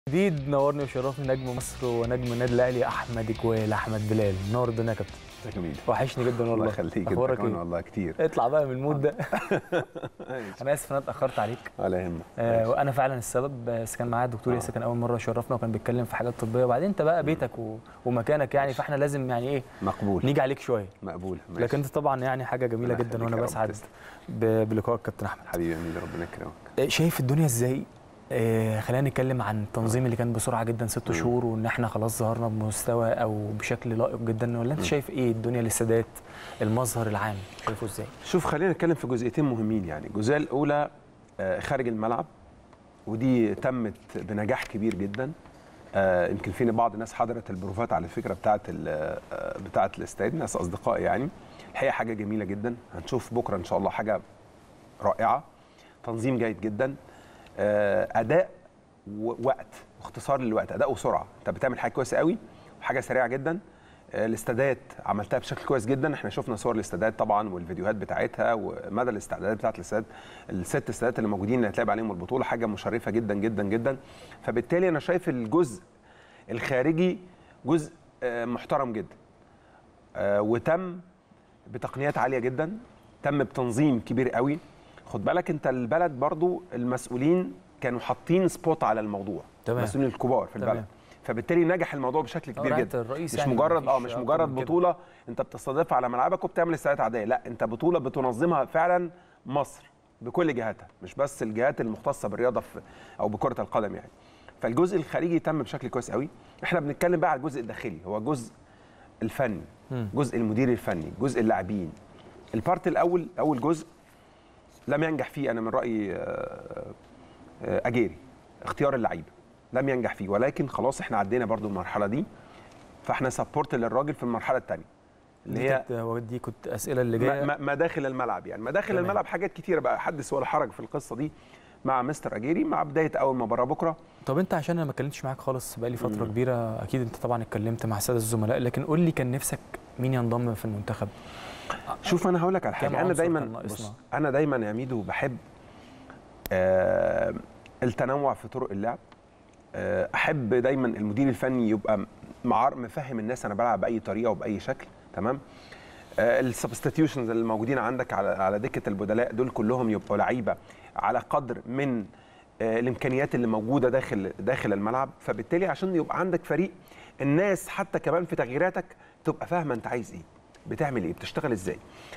جديد نورني وشرفني نجم مصر ونجم النادي الاهلي احمد جوال احمد بلال نور الدنيا يا كابتن يا جميل وحشني جدا والله الله يخليك انت اخبارك كمان ايه والله كتير اطلع بقى من المود ده انا اسف ان انا اتاخرت عليك ولا يهمك آه وانا فعلا السبب بس كان معايا الدكتور آه. ياسر كان اول مره يشرفنا وكان بيتكلم في حاجات طبيه وبعدين انت بقى بيتك و... ومكانك يعني فاحنا لازم يعني ايه مقبول نيجي عليك شويه مقبول ماشي. لكن انت طبعا يعني حاجه جميله الله جدا يخليك وانا يا رب بسعد تسلم. ب... بلقائك كابتن احمد حبيبي امين ربنا يكرمك آه، شايف الدنيا ازاي آه خلينا نتكلم عن التنظيم اللي كان بسرعه جدا ست مم. شهور وان احنا خلاص ظهرنا بمستوى او بشكل لائق جدا ولا انت مم. شايف ايه الدنيا للسادات المظهر العام شايفه ازاي شوف خلينا نتكلم في جزئيتين مهمين يعني الجزئيه الاولى آه، خارج الملعب ودي تمت بنجاح كبير جدا آه، يمكن في بعض الناس حضرت البروفات على فكره بتاعه ال- آه، بتاعه الاستاد ناس اصدقائي يعني الحقيقه حاجه جميله جدا هنشوف بكره ان شاء الله حاجه رائعه تنظيم جيد جدا آه، اداء ووقت واختصار للوقت اداء وسرعه انت بتعمل حاجه كويسه قوي وحاجه سريعه جدا آه، الاستادات عملتها بشكل كويس جدا احنا شفنا صور الاستادات طبعا والفيديوهات بتاعتها ومدى الاستعدادات بتاعت الاستاد الست استادات اللي موجودين اللي هتلعب عليهم البطوله حاجه مشرفه جدا جدا جدا فبالتالي انا شايف الجزء الخارجي جزء آه، محترم جدا آه، وتم بتقنيات عاليه جدا تم بتنظيم كبير قوي خد بالك انت البلد برضو المسؤولين كانوا حاطين سبوت على الموضوع تمام. المسؤولين الكبار في البلد تمام. فبالتالي نجح الموضوع بشكل كبير رعاية جدا الرئيس مش يعني مجرد اه مفيش مش أكتر مجرد من كده. بطوله انت بتستضيفها على ملعبك وبتعمل استعدادات عاديه لا انت بطوله بتنظمها فعلا مصر بكل جهاتها مش بس الجهات المختصه بالرياضه في او بكره القدم يعني فالجزء الخارجي تم بشكل كويس قوي احنا بنتكلم بقى على الجزء الداخلي هو الجزء الفني مم. جزء المدير الفني جزء اللاعبين البارت الاول اول جزء لم ينجح فيه انا من رايي آه، آه، اجيري اختيار اللعيبه لم ينجح فيه ولكن خلاص احنا عدينا برضو المرحله دي فاحنا سبورت للراجل في المرحله الثانيه اللي دي هي كانت هو دي كنت اسئله اللي ما- جايه ما- مداخل الملعب يعني مداخل تمام. الملعب حاجات كتيره بقى حدث ولا حرج في القصه دي مع مستر اجيري مع بدايه اول مباراه بكره طب انت عشان انا ما اتكلمتش معاك خالص بقالي فتره مم. كبيره اكيد انت طبعا اتكلمت مع الساده الزملاء لكن قول لي كان نفسك مين ينضم في المنتخب شوف انا هقول لك على كام حاجه انا عنصر دايما كان ناقصنا؟ بص انا دايما يا ميدو بحب آه التنوع في طرق اللعب آه احب دايما المدير الفني يبقى معار مفهم الناس انا بلعب باي طريقه وباي شكل تمام السبستيتيوشنز اللي موجودين عندك على على دكه البدلاء دول كلهم يبقوا لعيبه على قدر من آه، الامكانيات اللي موجوده داخل داخل الملعب فبالتالي عشان يبقى عندك فريق الناس حتى كمان في تغييراتك تبقى فاهمه انت عايز ايه بتعمل ايه بتشتغل ازاي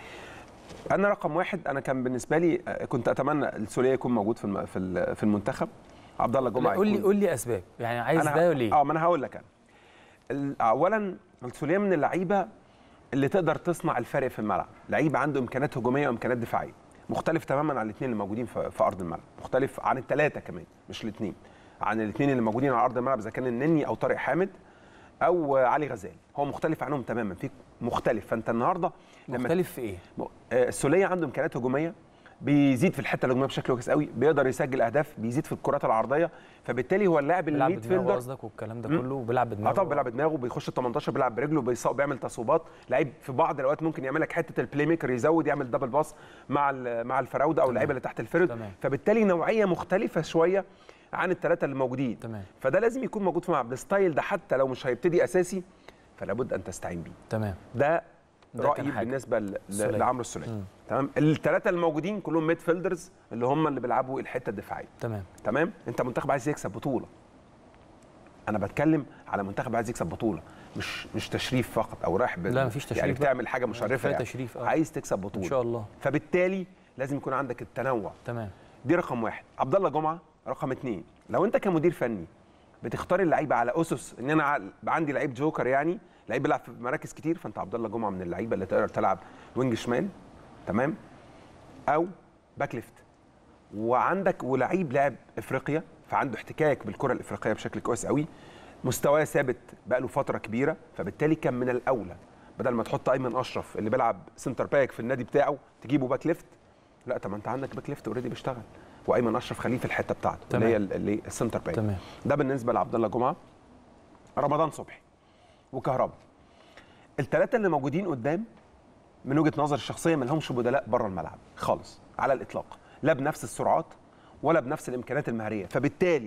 انا رقم واحد انا كان بالنسبه لي آه، كنت اتمنى السوليه يكون موجود في الم- في ال- في المنتخب عبد الله لا، جمعه قول لي يكون- قول لي اسباب يعني عايز أنا ده ه- وليه اه ما انا هقول لك انا ال- اولا السوليه من اللعيبه اللي تقدر تصنع الفرق في الملعب لعيب عنده امكانيات هجوميه وامكانيات دفاعيه مختلف تماما عن الاثنين اللي موجودين في, في ارض الملعب مختلف عن الثلاثه كمان مش الاثنين عن الاثنين اللي موجودين على ارض الملعب اذا كان النني او طارق حامد او علي غزال هو مختلف عنهم تماما في مختلف فانت النهارده لما مختلف في ايه م- آه، السوليه عنده امكانيات هجوميه بيزيد في الحته الهجوميه بشكل كويس قوي بيقدر يسجل اهداف بيزيد في الكرات العرضيه فبالتالي هو اللاعب بيلعب الميد بدماغه فيلدر قصدك والكلام ده مم. كله وبيلعب بدماغه اه طبعا بيلعب بدماغه بيخش ال 18 بيلعب برجله بيصاب بيعمل تصويبات لعيب في بعض الاوقات ممكن يعمل لك حته البلاي ميكر يزود يعمل دبل باس مع ال- مع الفراوده او تمام. اللعيبه اللي تحت الفرد تمام. فبالتالي نوعيه مختلفه شويه عن الثلاثه اللي موجودين تمام فده لازم يكون موجود في الملعب الستايل ده حتى لو مش هيبتدي اساسي فلا بد ان تستعين بيه تمام ده ده رايي كان حاجة. بالنسبه ل- السولية. ل- لعمرو السوليه مم. تمام الثلاثه الموجودين كلهم ميد فيلدرز اللي هم اللي بيلعبوا الحته الدفاعيه تمام تمام انت منتخب عايز يكسب بطوله انا بتكلم على منتخب عايز يكسب بطوله مش مش تشريف فقط او رايح ب- لا، مفيش تشريف يعني بقى. بتعمل حاجه مشرفه كفاية يعني. تشريف، آه. عايز تكسب بطوله ان شاء الله فبالتالي لازم يكون عندك التنوع تمام دي رقم واحد عبد الله جمعه رقم اثنين لو انت كمدير فني بتختار اللعيبه على اسس ان انا ع- عندي لعيب جوكر يعني لعيب بيلعب في مراكز كتير فانت عبد الله جمعه من اللعيبه اللي تقدر تلعب وينج شمال تمام او باك ليفت وعندك ولعيب لاعب افريقيا فعنده احتكاك بالكره الافريقيه بشكل كويس قوي مستواه ثابت بقاله فتره كبيره فبالتالي كان من الاولى بدل ما تحط ايمن اشرف اللي بيلعب سنتر باك في النادي بتاعه تجيبه باك ليفت لا طب ما انت عندك باك ليفت اوريدي بيشتغل وايمن اشرف خليه في الحته بتاعته تمام. اللي هي ال- اللي السنتر باك تمام ده بالنسبه لعبد الله جمعه رمضان صبحي وكهربا الثلاثه اللي موجودين قدام من وجهه نظر الشخصيه ما لهمش بدلاء بره الملعب خالص على الاطلاق لا بنفس السرعات ولا بنفس الامكانيات المهريه فبالتالي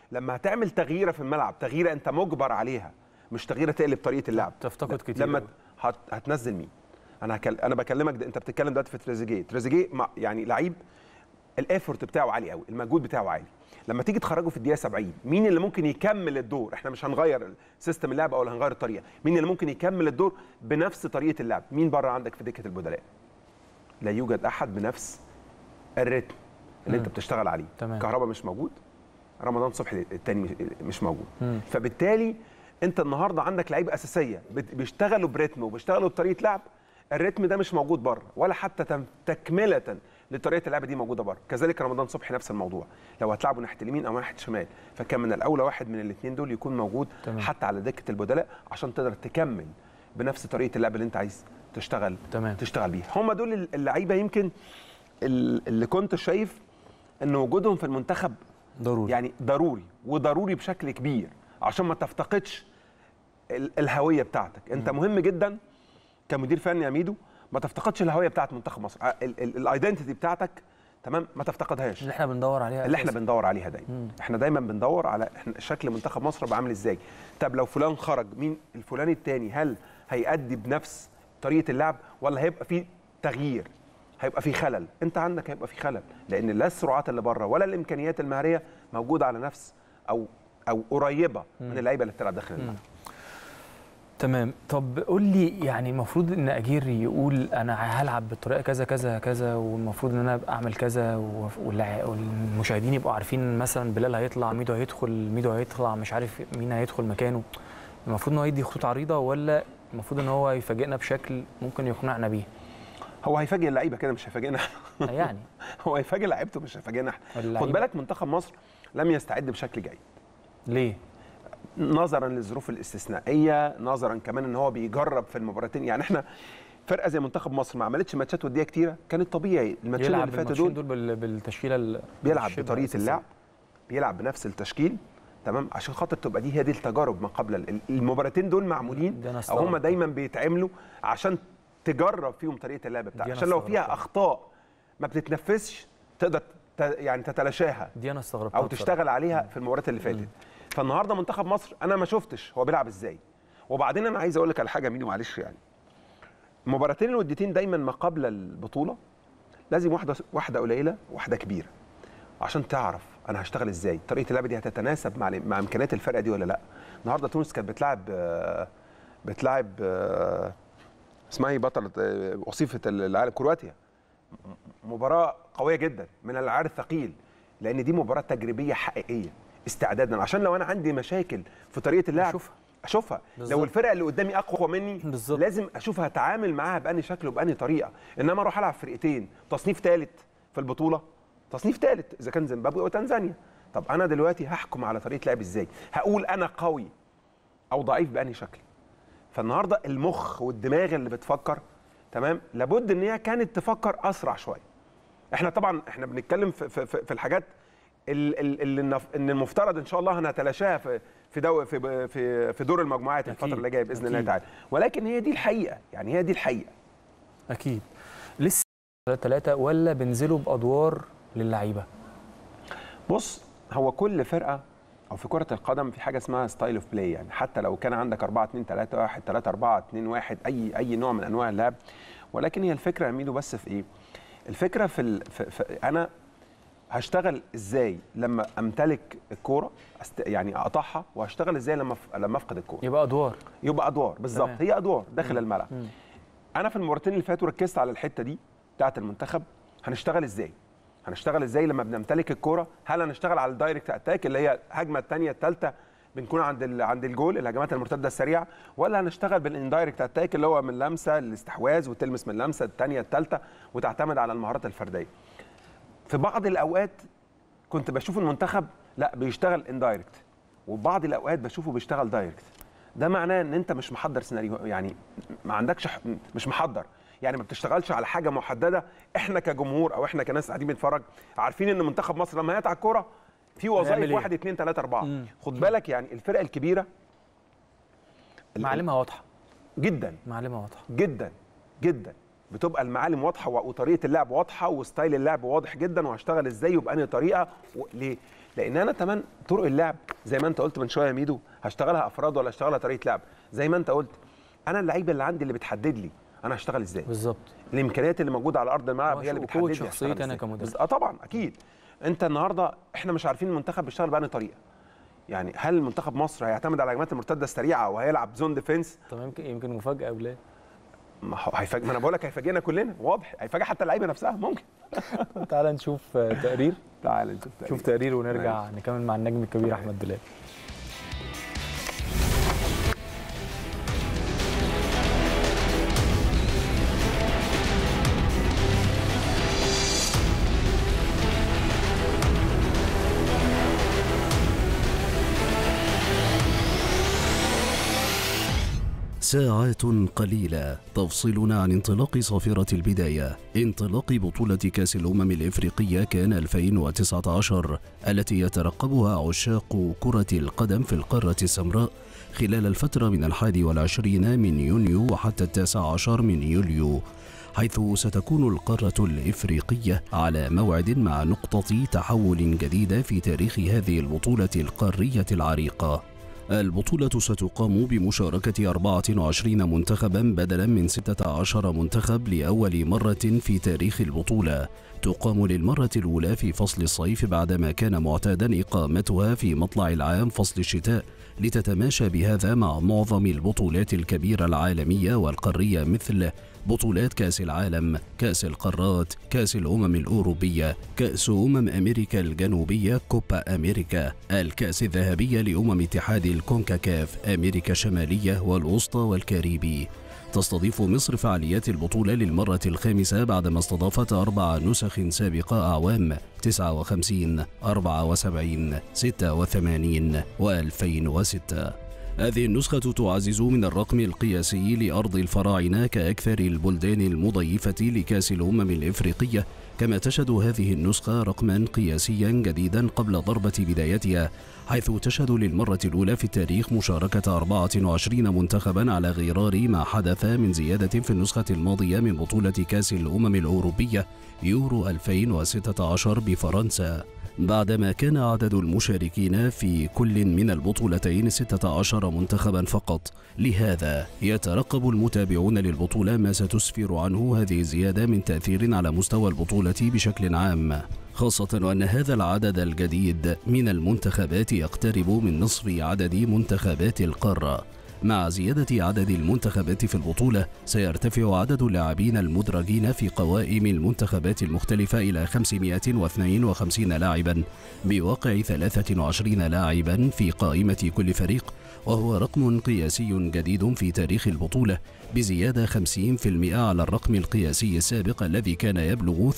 لما هتعمل تغييره في الملعب تغييره انت مجبر عليها مش تغييره تقلب طريقه اللعب تفتقد كتير لما أوي. هت... هتنزل مين انا هكل... انا بكلمك ده انت بتتكلم دلوقتي في تريزيجيه تريزيجيه مع... يعني لعيب الايفورت بتاعه عالي قوي المجهود بتاعه عالي لما تيجي تخرجه في الدقيقه 70 مين اللي ممكن يكمل الدور احنا مش هنغير سيستم اللعب او هنغير الطريقه مين اللي ممكن يكمل الدور بنفس طريقه اللعب مين بره عندك في دكه البدلاء لا يوجد احد بنفس الريتم اللي انت بتشتغل عليه تمام. كهربا مش موجود رمضان صبحي التاني مش- مش موجود مم. فبالتالي انت النهارده عندك لعيبه اساسيه بت- بيشتغلوا بريتم وبيشتغلوا بطريقه لعب الريتم ده مش موجود بره ولا حتى تم- تكمله لطريقه اللعب دي موجوده بره كذلك رمضان صبحي نفس الموضوع لو هتلعبوا ناحيه اليمين او ناحيه الشمال فكان من الاولى واحد من الاثنين دول يكون موجود تمام. حتى على دكه البدلاء عشان تقدر تكمل بنفس طريقه اللعب اللي انت عايز تشتغل تمام. تشتغل بيها هم دول اللعيبه يمكن ال- اللي كنت شايف ان وجودهم في المنتخب ضروري يعني ضروري وضروري بشكل كبير عشان ما تفتقدش ال- الهويه بتاعتك انت مهم جدا كمدير فني يا ميدو ما تفتقدش الهويه بتاعت منتخب مصر الايدنتيتي بتاعتك تمام ما تفتقدهاش اللي احنا بندور عليها اللي احنا أساساً. بندور عليها دايما احنا دايما بندور على احنا شكل منتخب مصر بقى عامل ازاي طب لو فلان خرج مين الفلاني التاني هل هيأدي بنفس طريقه اللعب ولا هيبقى في تغيير هيبقى في خلل انت عندك هيبقى في خلل لان لا السرعات اللي بره ولا الامكانيات المهريه موجوده على نفس او او قريبه من اللعيبه اللي بتلعب داخل الملعب تمام طب قول لي يعني المفروض ان اجير يقول انا هلعب بالطريقه كذا كذا كذا والمفروض ان انا ابقى اعمل كذا و- واللع- والمشاهدين يبقوا عارفين مثلا بلال هيطلع ميدو هيدخل ميدو هيطلع مش عارف مين هيدخل مكانه المفروض ان هو يدي خطوط عريضه ولا المفروض ان هو يفاجئنا بشكل ممكن يقنعنا بيه هو هيفاجئ اللعيبه كده مش هيفاجئنا يعني هو هيفاجئ لعيبته مش هيفاجئنا احنا اللعيبة- خد بالك منتخب مصر لم يستعد بشكل جيد ليه نظرا للظروف الاستثنائيه نظرا كمان ان هو بيجرب في المباراتين يعني احنا فرقه زي منتخب مصر ما عملتش ماتشات وديه كتيره كان الطبيعي الماتشين يلعب اللي فاتوا الماتشين دول دول بال- بالتشكيله ال- بيلعب الشبه بطريقه أساسية. اللعب بيلعب بنفس التشكيل تمام عشان خاطر تبقى دي هي دي التجارب ما قبل ال- المباراتين دول معمولين ده أنا او استغرب. هم دايما بيتعملوا عشان تجرب فيهم طريقه اللعب دي بتاعتك أنا عشان لو استغربت. فيها اخطاء ما بتتنفذش تقدر ت- يعني تتلاشاها دي انا استغربت او تشتغل عليها في المباريات اللي فاتت فالنهارده منتخب مصر انا ما شفتش هو بيلعب ازاي وبعدين انا عايز اقول لك على حاجه ميدو معلش يعني المباراتين الوديتين دايما ما قبل البطوله لازم واحده واحده قليله واحده كبيره عشان تعرف انا هشتغل ازاي طريقه اللعب دي هتتناسب مع مع امكانيات الفرقه دي ولا لا النهارده تونس كانت بتلعب آه، بتلعب آه، اسمها ايه بطله آه، وصيفه العالم كرواتيا مباراه قويه جدا من العار الثقيل لان دي مباراه تجريبيه حقيقيه استعدادا عشان لو انا عندي مشاكل في طريقه اللعب أشوفها. اشوفها بالظبط. لو الفرقه اللي قدامي اقوى مني بالظبط. لازم اشوف هتعامل معاها باني شكل وباني طريقه انما اروح العب فرقتين تصنيف ثالث في البطوله تصنيف ثالث اذا كان زيمبابوي او تنزانيا طب انا دلوقتي هحكم على طريقه لعب ازاي هقول انا قوي او ضعيف باني شكل فالنهارده المخ والدماغ اللي بتفكر تمام لابد ان هي كانت تفكر اسرع شويه احنا طبعا احنا بنتكلم في, في, في في الحاجات ال- ال- اللي النف- ان المفترض ان شاء الله هنتلاشاها في في دو في في, في دور المجموعات الفتره أكيد، اللي جايه باذن الله أكيد. تعالى ولكن هي دي الحقيقه يعني هي دي الحقيقه اكيد لسه ثلاثة ولا بينزلوا بادوار للعيبه بص هو كل فرقه او في كره القدم في حاجه اسمها ستايل اوف بلاي يعني حتى لو كان عندك 4 2 3 1 3 4 2 1 اي اي نوع من انواع اللعب ولكن هي الفكره يا ميدو بس في ايه الفكره في, ال... في, في انا هشتغل ازاي لما امتلك الكوره أست... يعني اقطعها وهشتغل ازاي لما ف... لما افقد الكوره يبقى ادوار يبقى ادوار بالظبط تمام. هي ادوار داخل الملعب مم. انا في المباراتين اللي فاتوا ركزت على الحته دي بتاعه المنتخب هنشتغل ازاي هنشتغل ازاي لما بنمتلك الكوره هل هنشتغل على الدايركت اتاك اللي هي الهجمه الثانيه الثالثه بنكون عند ال... عند الجول الهجمات المرتده السريعه ولا هنشتغل بالاندايركت اتاك اللي هو من لمسه الاستحواذ وتلمس من لمسه الثانيه الثالثه وتعتمد على المهارات الفرديه في بعض الاوقات كنت بشوف المنتخب لا بيشتغل اندايركت وبعض الاوقات بشوفه بيشتغل دايركت ده معناه ان انت مش محضر سيناريو يعني ما عندكش ح- مش محضر يعني ما بتشتغلش على حاجه محدده احنا كجمهور او احنا كناس قاعدين بنتفرج عارفين ان منتخب مصر لما هيقطع الكوره في هيعمل وظائف إيه؟ واحد اثنين ثلاثه اربعه مم. خد بالك يعني الفرق الكبيره معالمها واضحه جدا معالمها واضحه جدا جدا بتبقى المعالم واضحه و- وطريقه اللعب واضحه وستايل اللعب واضح جدا وهشتغل ازاي وبأنهي طريقه و... ليه؟ لان انا كمان طرق اللعب زي ما انت قلت من شويه يا ميدو هشتغلها افراد ولا هشتغلها طريقه لعب زي ما انت قلت انا اللعيبه اللي عندي اللي بتحدد لي انا هشتغل ازاي بالظبط الامكانيات اللي موجوده على ارض الملعب هو هي اللي شو- بتحدد قوة لي شخصيتي هشتغل أنا إزاي. كمدرب. بس- اه طبعا اكيد انت النهارده احنا مش عارفين المنتخب بيشتغل بأنهي طريقه يعني هل المنتخب مصر هيعتمد على الهجمات المرتده السريعه وهيلعب زون ديفense طب يمكن يمكن مفاجاه ولا ما هو هيفاجئ ما انا بقول لك هيفاجئنا كلنا واضح هيفاجئ حتى اللعيبه نفسها ممكن تعال نشوف آه، تقرير تعال نشوف شوف تقرير ونرجع نكمل مع النجم الكبير احمد بلال ساعات قليلة تفصلنا عن انطلاق صافرة البداية انطلاق بطولة كأس الأمم الإفريقية كان 2019 التي يترقبها عشاق كرة القدم في القارة السمراء خلال الفترة من الحادي والعشرين من يونيو وحتى التاسع عشر من يوليو حيث ستكون القارة الإفريقية على موعد مع نقطة تحول جديدة في تاريخ هذه البطولة القارية العريقة البطولة ستقام بمشاركة 24 منتخبا بدلا من 16 منتخب لأول مرة في تاريخ البطولة تقام للمرة الأولى في فصل الصيف بعدما كان معتادا إقامتها في مطلع العام فصل الشتاء لتتماشى بهذا مع معظم البطولات الكبيرة العالمية والقارية مثل بطولات كأس العالم، كأس القارات، كأس الأمم الأوروبية، كأس أمم أمريكا الجنوبية كوبا أمريكا، الكأس الذهبية لأمم اتحاد الكونكاكاف، أمريكا الشمالية والوسطى والكاريبي. تستضيف مصر فعاليات البطولة للمرة الخامسة بعدما استضافت أربع نسخ سابقة أعوام 59 74 86 و2006 هذه النسخة تعزز من الرقم القياسي لأرض الفراعنة كأكثر البلدان المضيفة لكأس الأمم الإفريقية كما تشهد هذه النسخة رقما قياسيا جديدا قبل ضربة بدايتها حيث تشهد للمرة الأولى في التاريخ مشاركة 24 منتخبا على غرار ما حدث من زيادة في النسخة الماضية من بطولة كأس الأمم الأوروبية يورو 2016 بفرنسا بعدما كان عدد المشاركين في كل من البطولتين 16 منتخبا فقط لهذا يترقب المتابعون للبطولة ما ستسفر عنه هذه الزيادة من تأثير على مستوى البطولة بشكل عام خاصة وأن هذا العدد الجديد من المنتخبات يقترب من نصف عدد منتخبات القارة مع زيادة عدد المنتخبات في البطولة سيرتفع عدد اللاعبين المدرجين في قوائم المنتخبات المختلفة إلى 552 لاعبا بواقع 23 لاعبا في قائمة كل فريق وهو رقم قياسي جديد في تاريخ البطولة بزيادة 50% على الرقم القياسي السابق الذي كان يبلغ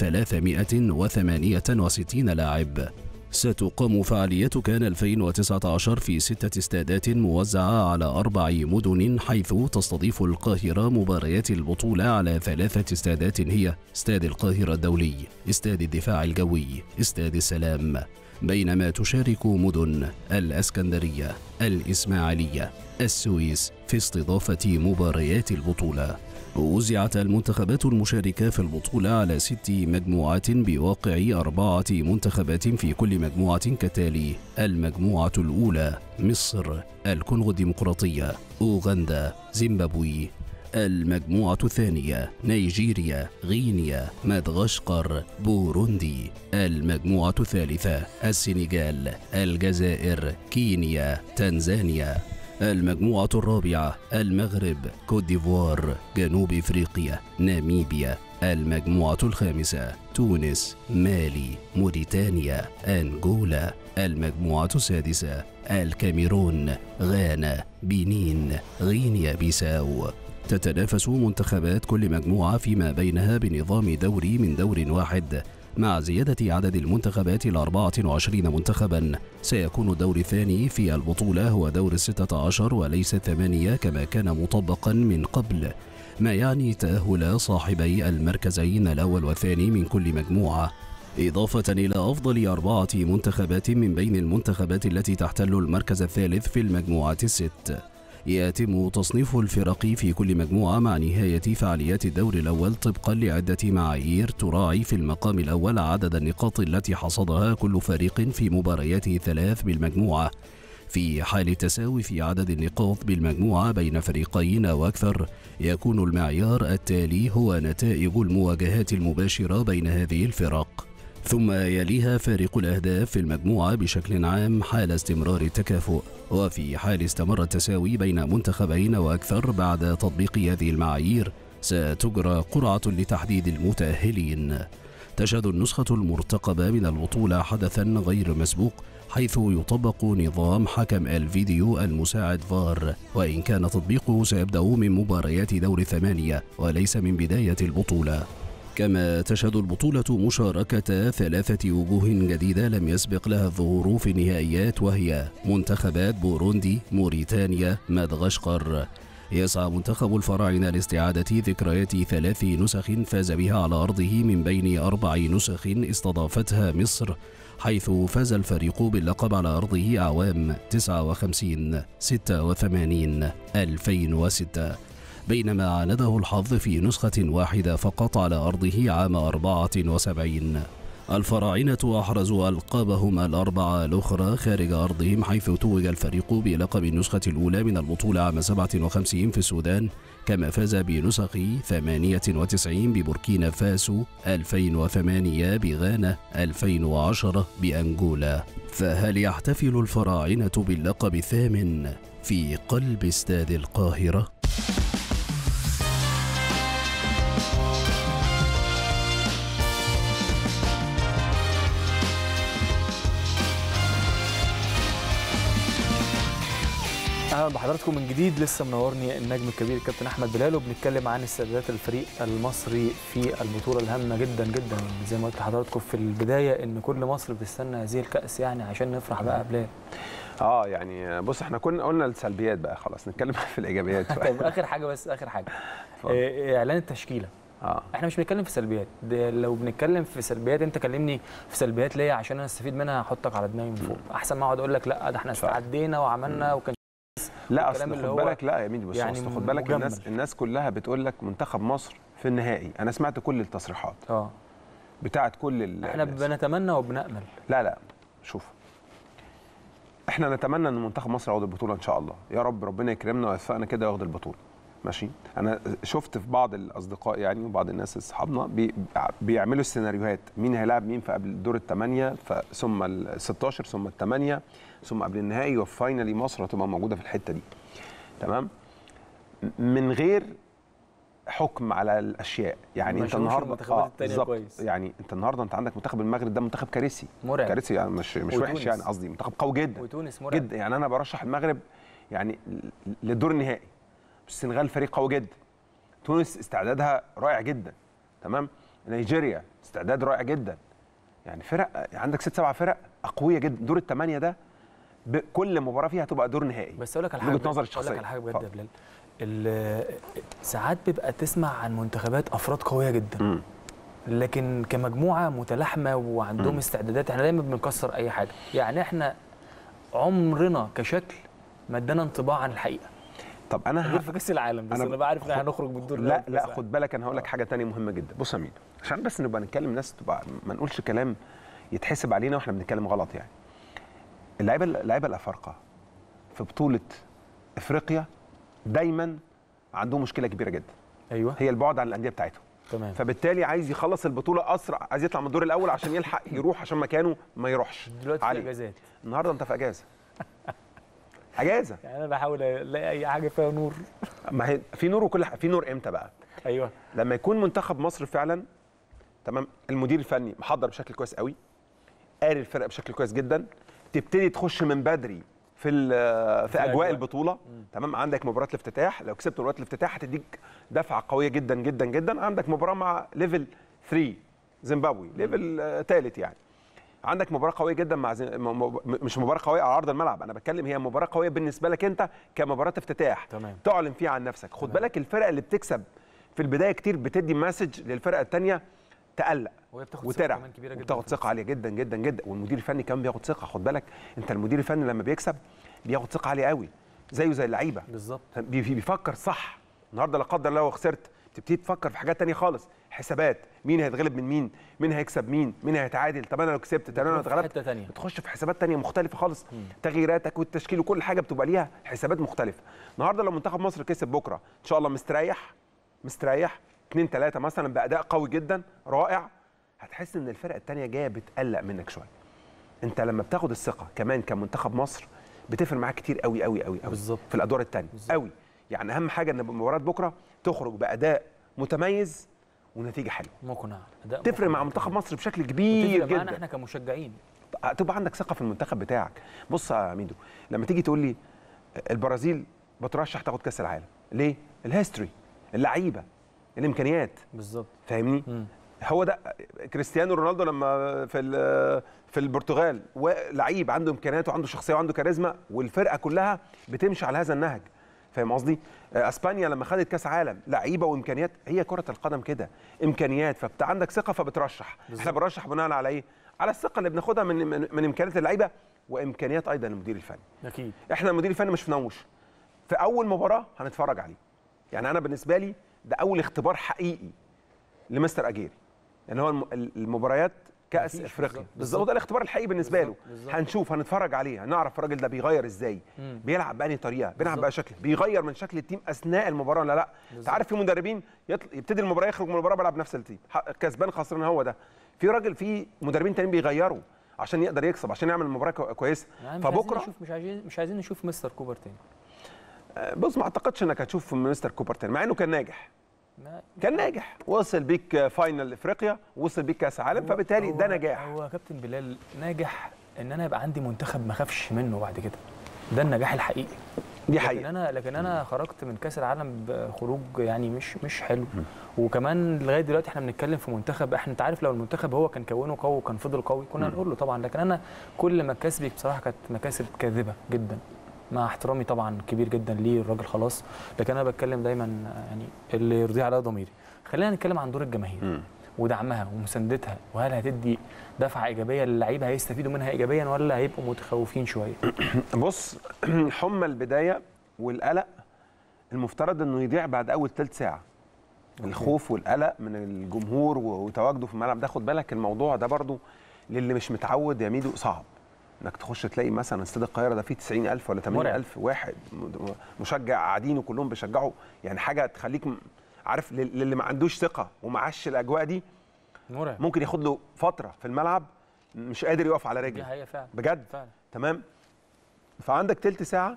368 لاعب ستقام فعاليات كان 2019 في ستة استادات موزعة على أربع مدن حيث تستضيف القاهرة مباريات البطولة على ثلاثة استادات هي استاد القاهرة الدولي، استاد الدفاع الجوي، استاد السلام، بينما تشارك مدن الأسكندرية، الإسماعيلية، السويس في استضافة مباريات البطولة. وزعت المنتخبات المشاركة في البطولة على ست مجموعات بواقع أربعة منتخبات في كل مجموعة كتالي المجموعة الأولى مصر الكونغو الديمقراطية أوغندا زيمبابوي المجموعة الثانية نيجيريا غينيا مدغشقر بوروندي المجموعة الثالثة السنغال الجزائر كينيا تنزانيا المجموعة الرابعة المغرب كوت ديفوار جنوب افريقيا ناميبيا المجموعة الخامسة تونس مالي موريتانيا انغولا المجموعة السادسة الكاميرون غانا بنين غينيا بيساو تتنافس منتخبات كل مجموعة فيما بينها بنظام دوري من دور واحد مع زيادة عدد المنتخبات إلى 24 منتخبا سيكون الدور الثاني في البطولة هو دور الستة عشر وليس ثمانية كما كان مطبقا من قبل ما يعني تأهل صاحبي المركزين الأول والثاني من كل مجموعة إضافة إلى أفضل أربعة منتخبات من بين المنتخبات التي تحتل المركز الثالث في المجموعات الست يتم تصنيف الفرق في كل مجموعة مع نهاية فعاليات الدور الأول طبقا لعدة معايير تراعي في المقام الأول عدد النقاط التي حصدها كل فريق في مبارياته الثلاث بالمجموعة في حال التساوي في عدد النقاط بالمجموعة بين فريقين أو أكثر يكون المعيار التالي هو نتائج المواجهات المباشرة بين هذه الفرق ثم يليها فارق الأهداف في المجموعة بشكل عام حال استمرار التكافؤ وفي حال استمر التساوي بين منتخبين وأكثر بعد تطبيق هذه المعايير ستجرى قرعة لتحديد المتأهلين تشهد النسخة المرتقبة من البطولة حدثا غير مسبوق حيث يطبق نظام حكم الفيديو المساعد فار وإن كان تطبيقه سيبدأ من مباريات دور ثمانية وليس من بداية البطولة كما تشهد البطولة مشاركة ثلاثة وجوه جديدة لم يسبق لها الظهور في النهائيات وهي منتخبات بوروندي، موريتانيا، مدغشقر. يسعى منتخب الفراعنة لاستعادة ذكريات ثلاث نسخ فاز بها على أرضه من بين أربع نسخ استضافتها مصر حيث فاز الفريق باللقب على أرضه أعوام 59 86 2006 بينما عانده الحظ في نسخة واحدة فقط على أرضه عام 74 الفراعنة أحرزوا ألقابهم الأربعة الأخرى خارج أرضهم حيث توج الفريق بلقب النسخة الأولى من البطولة عام 57 في السودان كما فاز بنسخ 98 ببوركينا فاسو 2008 بغانا 2010 بأنغولا فهل يحتفل الفراعنة باللقب الثامن في قلب استاد القاهرة؟ اهلا بحضراتكم من جديد لسه منورني النجم الكبير الكابتن احمد بلال وبنتكلم عن استعدادات الفريق المصري في البطوله الهامه جدا جدا زي ما قلت لحضراتكم في البدايه ان كل مصر بتستنى هذه الكاس يعني عشان نفرح بقى بلال اه يعني بص احنا كنا قلنا السلبيات بقى خلاص نتكلم في الايجابيات شويه طب اخر حاجه بس اخر حاجه اتفضل. آه، اعلان التشكيله اه احنا مش بنتكلم في سلبيات ده لو بنتكلم في سلبيات انت كلمني في سلبيات ليا عشان انا استفيد منها هحطك على دماغي من فوق احسن ما اقعد اقول لك لا ده احنا صح. استعدينا وعملنا وكان لا والكلام اصل اللي خد هو بالك لا يا ميدي بص يعني يعني خد بالك الناس مجمل. الناس كلها بتقول لك منتخب مصر في النهائي انا سمعت كل التصريحات اه بتاعت كل ال- احنا الناس. بنتمنى وبنامل لا لا شوف احنا نتمنى ان منتخب مصر ياخد البطوله ان شاء الله يا رب ربنا يكرمنا ويوفقنا كده ياخد البطوله ماشي انا شفت في بعض الاصدقاء يعني وبعض الناس اصحابنا بي بيعملوا السيناريوهات مين هيلاعب مين في قبل دور الثمانيه ف- ثم ال 16 ثم الثمانيه ثم قبل النهائي وفاينلي مصر هتبقى موجوده في الحته دي تمام م- من غير حكم على الاشياء يعني ما انت شافوش النهارده المنتخبات التانية بالظبط. كويس. يعني انت النهارده انت عندك منتخب المغرب ده منتخب كارثي مرعب كارثي يعني مش مش وحش وتونس. يعني قصدي منتخب قوي جدا وتونس مرعب جدا يعني انا برشح المغرب يعني ل- للدور النهائي السنغال فريق قوي جدا تونس استعدادها رائع جدا تمام نيجيريا استعداد رائع جدا يعني فرق عندك ست سبع فرق اقويه جدا دور الثمانيه ده ب- كل مباراه فيها هتبقى دور نهائي بس اقول لك على من حاجه وجهة نظري اقول لك الشخصية. على حاجه بجد يا اتفضل. بلال ال- ساعات بيبقى تسمع عن منتخبات افراد قويه جدا مم. لكن كمجموعه متلاحمه وعندهم مم. استعدادات احنا دايما بنكسر اي حاجه يعني احنا عمرنا كشكل ما ادانا انطباع عن الحقيقه طب انا غير ه... في كاس العالم بس أنا انا, بعرف ان احنا هنخرج بالدور لا الأول في لا كأس خد بالك انا هقول لك حاجه تانية مهمه جدا بص يا مين عشان بس نبقى نتكلم ناس تبقى ما نقولش كلام يتحسب علينا واحنا بنتكلم غلط يعني اللعيبه اللعيبه الافارقه في بطوله افريقيا دايما عندهم مشكله كبيره جدا ايوه هي البعد عن الانديه بتاعتهم تمام فبالتالي عايز يخلص البطوله اسرع عايز يطلع من الدور الاول عشان يلحق يروح عشان مكانه ما يروحش دلوقتي في علي. اجازات النهارده انت في اجازه اجازه يعني انا بحاول الاقي اي حاجه فيها نور ما هي في نور وكل حاجه في نور امتى بقى ايوه لما يكون منتخب مصر فعلا تمام المدير الفني محضر بشكل كويس قوي قاري الفرقه بشكل كويس جدا تبتدي تخش من بدري في ال- في الأجواء. اجواء البطوله تمام عندك مباراه الافتتاح لو كسبت مباراه الافتتاح هتديك دفعه قويه جدا جدا جدا عندك مباراه مع ليفل 3 زيمبابوي ليفل ثالث يعني عندك مباراه قويه جدا مع زي... م... م... مش مباراه قويه على ارض الملعب انا بتكلم هي مباراه قويه بالنسبه لك انت كمباراه افتتاح تمام. تعلن فيها عن نفسك خد بالك الفرق اللي بتكسب في البدايه كتير بتدي مسج للفرقه الثانيه تقلق وهي بتاخد ثقة وترع كمان كبيرة جدا وبتاخد في ثقه عاليه جدا جدا جدا والمدير الفني كمان بياخد ثقه خد بالك انت المدير الفني لما بيكسب بياخد ثقه عاليه قوي زيه زي اللعيبه بالظبط بي- بيفكر صح النهارده لا قدر الله لو خسرت تبتدي تفكر في حاجات تانية خالص حسابات مين هيتغلب من مين مين هيكسب مين مين هيتعادل طب انا لو كسبت طب انا لو في اتغلبت حته تانية بتخش في حسابات تانية مختلفة خالص تغييراتك والتشكيل وكل حاجة بتبقى ليها حسابات مختلفة النهارده لو منتخب مصر كسب بكرة ان شاء الله مستريح مستريح اتنين تلاتة مثلا بأداء قوي جدا رائع هتحس ان الفرقة التانية جاية بتقلق منك شوية انت لما بتاخد الثقة كمان كمنتخب مصر بتفرق معاك كتير قوي قوي قوي قوي بالظبط. في الادوار التانية بالظبط. قوي يعني اهم حاجة ان مباراة بكرة تخرج بأداء متميز ونتيجة حلوة مقنع أداء تفرق مقنع. مع منتخب مصر بشكل كبير تفرق معانا جدا احنا كمشجعين تبقى عندك ثقه في المنتخب بتاعك بص يا ميدو لما تيجي تقول لي البرازيل بترشح تاخد كاس العالم ليه الهيستوري اللعيبه الامكانيات بالظبط فاهمني مم. هو ده كريستيانو رونالدو لما في ال- في البرتغال لعيب عنده امكانيات وعنده شخصيه وعنده كاريزما والفرقه كلها بتمشي على هذا النهج فاهم قصدي اسبانيا لما خدت كاس عالم لعيبه وامكانيات هي كره القدم كده امكانيات فبت عندك ثقه فبترشح احنا بنرشح بناء على ايه على الثقه اللي بناخدها من من, من امكانيات اللعيبه وامكانيات ايضا المدير الفني اكيد احنا المدير الفني مش فنوش في اول مباراه هنتفرج عليه يعني انا بالنسبه لي ده اول اختبار حقيقي لمستر اجيري يعني هو الم- مفيش المباريات كاس افريقيا بالظبط. بالظبط ده الاختبار الحقيقي بالنسبه له بالظبط. بالظبط. هنشوف هنتفرج عليه هنعرف الراجل ده بيغير ازاي مم. بيلعب بأنهي طريقه بيلعب بالظبط. بأي شكل بيغير من شكل التيم اثناء المباراه ولا لا انت عارف في مدربين يطل... يبتدي المباراه يخرج من المباراه بيلعب نفس التيم ح- كسبان خسران هو ده في راجل في مدربين تانيين بيغيروا عشان يقدر يكسب عشان يعمل المباراه كو- كويسه يعني مش عايزين فبكره نشوف مش عايزين مش عايزين نشوف مستر كوبر تاني بص ما اعتقدش انك هتشوف مستر كوبر تاني مع انه كان ناجح ما- كان ناجح وصل بيك فاينل افريقيا وصل بيك كاس عالم هو- فبالتالي هو- ده نجاح هو يا كابتن بلال ناجح ان انا يبقى عندي منتخب ما اخافش منه بعد كده ده النجاح الحقيقي دي لكن حقيقه انا لكن انا خرجت من كاس العالم بخروج يعني مش مش حلو وكمان لغايه دلوقتي احنا بنتكلم في منتخب احنا انت عارف لو المنتخب هو كان كونه قوي وكان فضل قوي كنا هنقول له طبعا لكن انا كل مكاسبي بصراحه كانت مكاسب كاذبه جدا مع احترامي طبعا كبير جدا ليه الراجل خلاص لكن انا بتكلم دايما يعني اللي يرضيه على ضميري خلينا نتكلم عن دور الجماهير مم. ودعمها ومساندتها وهل هتدي دفعه ايجابيه للعيبه هيستفيدوا منها ايجابيا ولا هيبقوا متخوفين شويه بص حمى البدايه والقلق المفترض انه يضيع بعد اول ثلث ساعه الخوف والقلق من الجمهور وتواجده في الملعب ده خد بالك الموضوع ده برضو للي مش متعود يا ميدو صعب انك تخش تلاقي مثلا استاد القاهره ده فيه 90000 ولا 80000 واحد م- مشجع قاعدين وكلهم بيشجعوا يعني حاجه تخليك م- عارف لل- للي ما عندوش ثقه ومعاش الاجواء دي مرعب ممكن ياخد له فتره في الملعب مش قادر يقف على دي رجله حقيقه فعلا بجد فعلا تمام فعندك تلت ساعه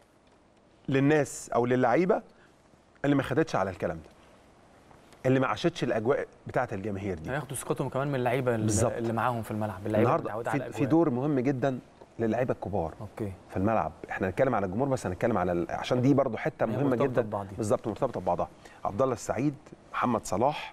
للناس او للعيبه اللي ما خدتش على الكلام ده اللي ما عاشتش الاجواء بتاعه الجماهير دي هياخدوا ثقتهم كمان من اللعيبه بالظبط. اللي, اللي معاهم في الملعب اللعيبه النهارده متعوده على في, الاجواء في دور مهم جدا للعيبه الكبار اوكي في الملعب احنا هنتكلم على الجمهور بس هنتكلم على ال- عشان دي برضو حته هي مهمه مرتبطة جدا ببعضيها. بالظبط مرتبطه ببعضها عبد الله السعيد محمد صلاح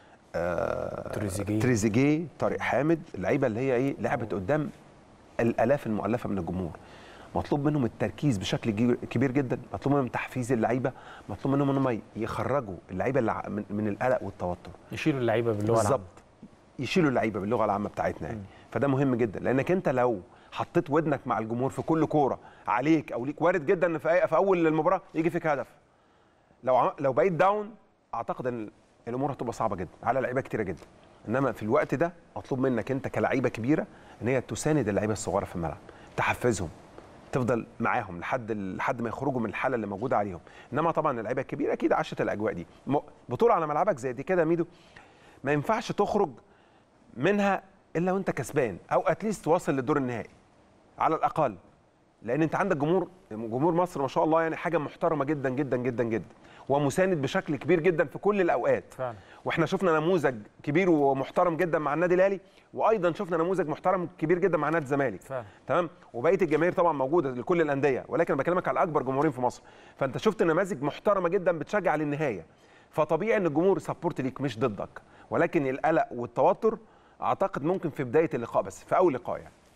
آه تريزيجيه. تريزيجيه طارق حامد اللعيبه اللي هي ايه لعبت قدام الالاف المؤلفه من الجمهور مطلوب منهم التركيز بشكل جي- كبير جدا مطلوب منهم تحفيز اللعيبه مطلوب منهم انهم يخرجوا اللعيبه اللي ع- من, من القلق والتوتر يشيلوا اللعيبه باللغه العامه بالظبط يشيلوا اللعيبه باللغه العامه بتاعتنا يعني فده مهم جدا لانك انت لو حطيت ودنك مع الجمهور في كل كوره عليك او ليك وارد جدا ان في, أي- في اول المباراه يجي فيك هدف لو عم- لو بقيت داون اعتقد ان الامور هتبقى صعبه جدا على لعيبه كتيره جدا انما في الوقت ده مطلوب منك انت كلعيبه كبيره ان هي تساند اللعيبه الصغيره في الملعب تحفزهم تفضل معاهم لحد لحد ما يخرجوا من الحاله اللي موجوده عليهم انما طبعا اللعيبه الكبيره اكيد عاشت الاجواء دي م- بطوله على ملعبك زي دي كده يا ميدو ما ينفعش تخرج منها الا وانت كسبان او اتليست واصل للدور النهائي على الاقل لان انت عندك جمهور جمهور مصر ما شاء الله يعني حاجه محترمه جدا جدا جدا جدا ومساند بشكل كبير جدا في كل الاوقات فعلا واحنا شفنا نموذج كبير ومحترم جدا مع النادي الاهلي وايضا شفنا نموذج محترم كبير جدا مع نادي الزمالك فعلا تمام وبقيه الجماهير طبعا موجوده لكل الانديه ولكن بكلمك على اكبر جمهورين في مصر فانت شفت نماذج محترمه جدا بتشجع للنهايه فطبيعي ان الجمهور سبورت ليك مش ضدك ولكن القلق والتوتر اعتقد ممكن في بدايه اللقاء بس في اول لقاء يعني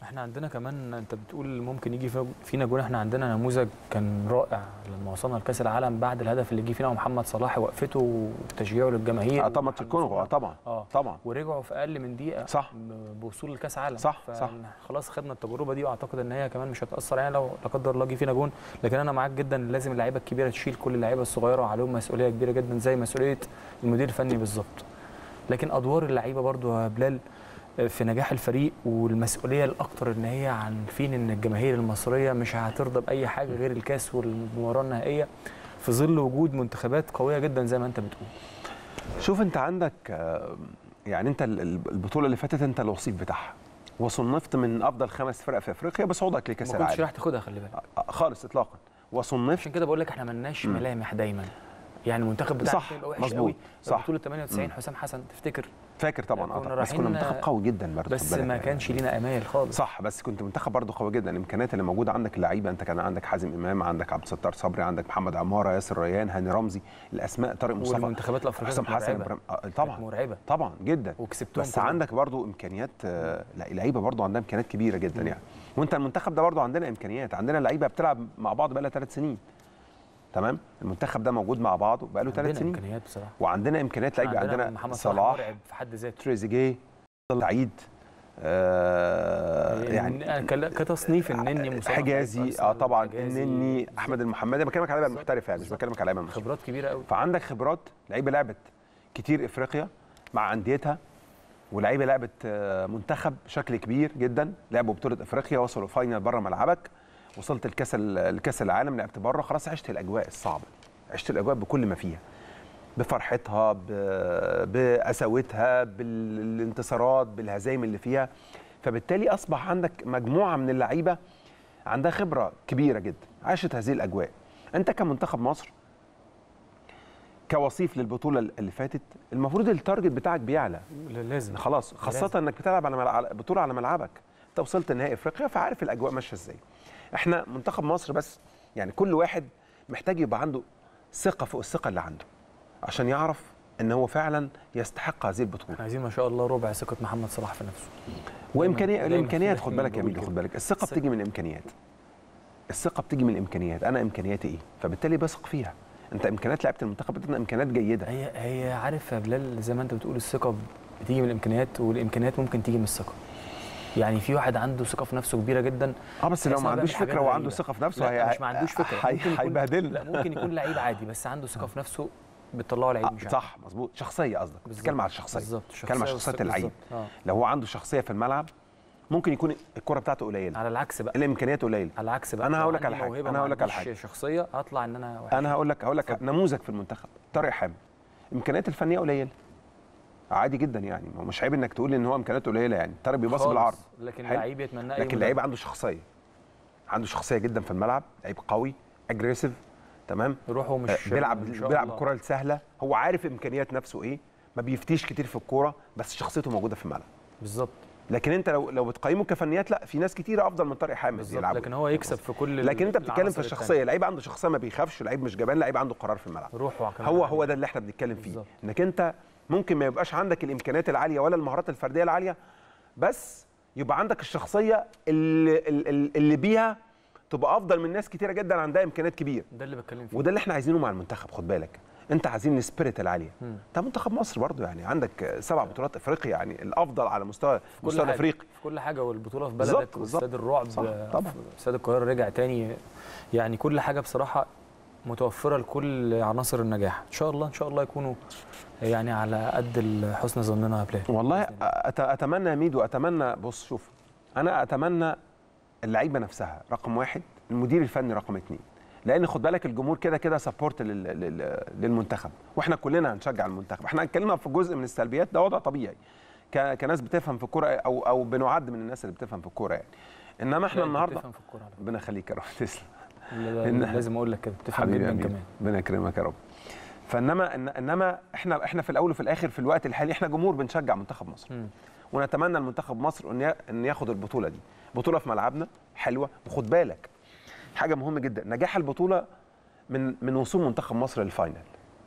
احنا عندنا كمان انت بتقول ممكن يجي في- فينا جون احنا عندنا نموذج كان رائع لما وصلنا لكاس العالم بعد الهدف اللي جه فينا ومحمد صلاح وقفته وتشجيعه للجماهير اه طبعا ماتش الكونغو آه، طبعا اه طبعا ورجعوا في اقل من دقيقه صح. ب- بوصول لكاس عالم صح، صح. خلاص خدنا التجربه دي واعتقد ان هي كمان مش هتاثر يعني لو لا قدر الله جه فينا جون لكن انا معاك جدا إن لازم اللعيبه الكبيره تشيل كل اللعيبه الصغيره وعليهم مسؤوليه كبيره جدا زي مسؤوليه المدير الفني بالظبط لكن ادوار اللعيبه برضو يا بلال في نجاح الفريق والمسؤوليه الاكتر ان هي عارفين ان الجماهير المصريه مش هترضى باي حاجه غير الكاس والمباراه النهائيه في ظل وجود منتخبات قويه جدا زي ما انت بتقول شوف انت عندك آه، يعني انت ال- ال- البطوله اللي فاتت انت الوصيف بتاعها وصنفت من افضل خمس فرق في افريقيا بصعودك لكاس ما كنتش العالم راح تاخدها خلي بالك آه، خالص اطلاقا وصنفت عشان كده بقول لك احنا ملناش ملامح دايما يعني المنتخب بتاعنا صح، بيبقى وحش مظبوط، قوي صح. بطوله 98 حسام حسن تفتكر فاكر طبعا كنا اه طبعاً. بس رايحين- كنا منتخب قوي جدا برضه بس خد بالك ما يعني. كانش لينا امال خالص صح بس كنت منتخب برضه قوي جدا الامكانيات اللي موجوده عندك اللعيبه انت كان عندك حازم امام عندك عبد الستار صبري عندك محمد عماره ياسر ريان هاني رمزي الاسماء طارق مصطفى والمنتخبات الافريقيه حسام كانت حسن مرعبة. إبراهيم. آه، كانت طبعا مرعبه طبعا جدا وكسبتهم بس كلهم. عندك برضو امكانيات آه، لا اللعيبه برضو عندها امكانيات كبيره جدا يعني وانت المنتخب ده برضو عندنا امكانيات عندنا لعيبه بتلعب مع بعض بقى لها ثلاث سنين تمام المنتخب ده موجود مع بعض بقى له ثلاث عندنا سنين امكانيات بصراحه وعندنا امكانيات لعيبه عندنا محمد صلاح صلاح مرعب في حد ذاته تريزيجيه سعيد آه يعني يعني كل- كتصنيف النني مصطفى حجازي فيصل، اه طبعا حجازي، النني احمد المحمدي انا بكلمك على لعيبه محترفه يعني مش بكلمك على لعيبه خبرات كبيره قوي فعندك خبرات لعيبه لعبت كتير افريقيا مع انديتها ولعيبه لعبت آه، منتخب بشكل كبير جدا لعبوا بطوله افريقيا وصلوا فاينل بره ملعبك وصلت الكاس الكاس العالم لعبت بره خلاص عشت الاجواء الصعبه عشت الاجواء بكل ما فيها بفرحتها ب- بقساوتها بالانتصارات بالهزايم اللي فيها فبالتالي اصبح عندك مجموعه من اللعيبه عندها خبره كبيره جدا عاشت هذه الاجواء انت كمنتخب مصر كوصيف للبطوله اللي فاتت المفروض التارجت بتاعك بيعلى لازم خلاص خاصه لازم. انك بتلعب على ملع... بطوله على ملعبك انت وصلت نهائي افريقيا فعارف الاجواء ماشيه ازاي احنا منتخب مصر بس يعني كل واحد محتاج يبقى عنده ثقه فوق الثقه اللي عنده عشان يعرف ان هو فعلا يستحق هذه البطوله احنا عايزين ما شاء الله ربع ثقه محمد صلاح في نفسه وامكانيات دايماً الامكانيات في خد دايماً بالك يا بقول ميدو كده. خد بالك الثقه الثقة. بتيجي من الامكانيات الثقه بتيجي من الامكانيات انا امكانياتي ايه فبالتالي بثق فيها انت امكانيات لعيبه المنتخب بتاعتنا امكانيات جيده هي هي عارف يا بلال زي ما انت بتقول الثقه بتيجي من الامكانيات والامكانيات ممكن تيجي من الثقه يعني في واحد عنده ثقه في نفسه كبيره جدا اه بس لو تحس ما إنه عندوش بيعمل فكره حاجات وعنده غريبة. ثقه في نفسه لا هي مش ما عندوش فكره هي- ممكن يكون- هيبهدلنا لا ممكن يكون لعيب عادي بس عنده ثقه في نفسه بتطلعه لعيب مش آه، عادي. صح مظبوط شخصيه قصدك بتتكلم على الشخصيه بالظبط بتتكلم على شخصيه والثقة- اللعيب بالظبط. آه. لو هو عنده شخصيه في الملعب ممكن يكون الكره بتاعته قليله على العكس بقى الامكانيات قليله على العكس بقى أنا لو هقول لك عندي على حاجة، موهبة أنا ما هقول لك على عنديش حاجة. شخصيه هطلع ان انا وحش انا هقول لك هقول لك نموذج في المنتخب طارق حامد امكانياته الفنيه قليله عادي جدا يعني ما هو مش عيب انك تقول لي ان هو امكانياته قليله يعني طارق بيباص خالص. بالعرض لكن حلو. لعيب يتمنى لكن لعيب عنده شخصيه عنده شخصيه جدا في الملعب لعيب قوي اجريسيف تمام روحه مش آه، بيلعب إن شاء بيلعب الله. الكره السهله هو عارف امكانيات نفسه ايه ما بيفتيش كتير في الكوره بس شخصيته موجوده في الملعب بالظبط لكن انت لو لو بتقيمه كفنيات لا في ناس كتيره افضل من طارق حامد بالظبط يلعبوا لكن هو يكسب في كل لكن انت بتتكلم العناصر في التانية. الشخصيه لعيب عنده شخصيه ما بيخافش لعيب مش جبان لعيب عنده قرار في الملعب روحه كمان هو عالية. هو ده اللي احنا بنتكلم فيه بالظبط. انك انت ممكن ما يبقاش عندك الامكانيات العاليه ولا المهارات الفرديه العاليه بس يبقى عندك الشخصيه اللي, اللي, اللي بيها تبقى افضل من ناس كتيره جدا عندها امكانيات كبيره ده اللي بتكلم فيه وده اللي احنا عايزينه مع المنتخب خد بالك انت عايزين السبيريت العاليه مم. ده منتخب مصر برضو يعني عندك سبع بطولات افريقيا يعني الافضل على مستوى كل مستوى حاجة. الافريقي في كل حاجه والبطوله في بالظبط، بلدك بالظبط. واستاد الرعب صح، آه، طبعا. استاد القاهره رجع تاني يعني كل حاجه بصراحه متوفره لكل عناصر النجاح ان شاء الله ان شاء الله يكونوا يعني على قد حسن ظننا يا بلال والله بإذن الله. أت- اتمنى يا ميدو اتمنى بص شوف انا اتمنى اللعيبه نفسها رقم واحد المدير الفني رقم اثنين لان خد بالك الجمهور كده كده سبورت لل- لل- للمنتخب واحنا كلنا هنشجع المنتخب احنا هنتكلم في جزء من السلبيات ده وضع طبيعي ك- كناس بتفهم في الكوره او او بنعد من الناس اللي بتفهم في الكوره يعني انما لا، احنا أنت النهارده بتفهم في الكوره على ربنا يخليك يا رب تسلم فكرة. لا- إن- لازم اقول لك كده بتفهم حبيبي يا جدا أمير. كمان ربنا يكرمك يا رب فانما إن- انما احنا احنا في الاول وفي الاخر في الوقت الحالي احنا جمهور بنشجع منتخب مصر مم. ونتمنى المنتخب مصر ان ي- ان ياخد البطوله دي بطوله في ملعبنا حلوه وخد بالك حاجه مهمه جدا نجاح البطوله من من وصول منتخب مصر للفاينل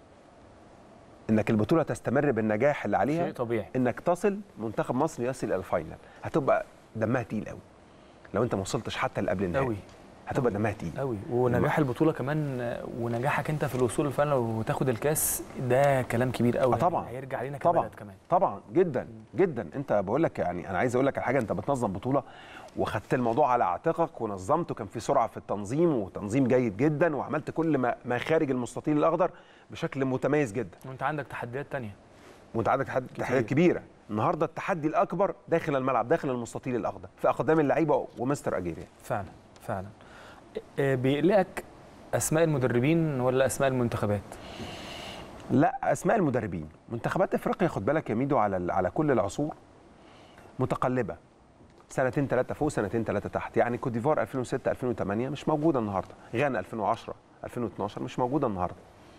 انك البطوله تستمر بالنجاح اللي عليها شيء طبيعي انك تصل منتخب مصر يصل الى الفاينل هتبقى دمها تقيل قوي لو انت ما وصلتش حتى اللي قبل النهائي قوي هتبقى دمها تقيل قوي ونجاح البطوله كمان آه، ونجاحك انت في الوصول للفاينل وتاخد الكاس ده كلام كبير قوي آه طبعاً. يعني هيرجع علينا طبعاً. كبلد كمان طبعا جدا جدا انت بقول لك يعني انا عايز اقول لك على حاجه انت بتنظم بطوله وخدت الموضوع على عاتقك ونظمته كان في سرعه في التنظيم وتنظيم جيد جدا وعملت كل ما ما خارج المستطيل الاخضر بشكل متميز جدا وانت عندك تحديات تانية وانت عندك تحد- تحديات كبيره النهارده التحدي الاكبر داخل الملعب داخل المستطيل الاخضر في اقدام اللعيبه ومستر اجيري فعلا فعلا آه، بيقلقك اسماء المدربين ولا اسماء المنتخبات لا اسماء المدربين منتخبات افريقيا خد بالك يا ميدو على ال- على كل العصور متقلبه سنتين ثلاثه فوق سنتين ثلاثه تحت يعني كوت ديفوار 2006 2008 مش موجوده النهارده غانا 2010 2012 مش موجوده النهارده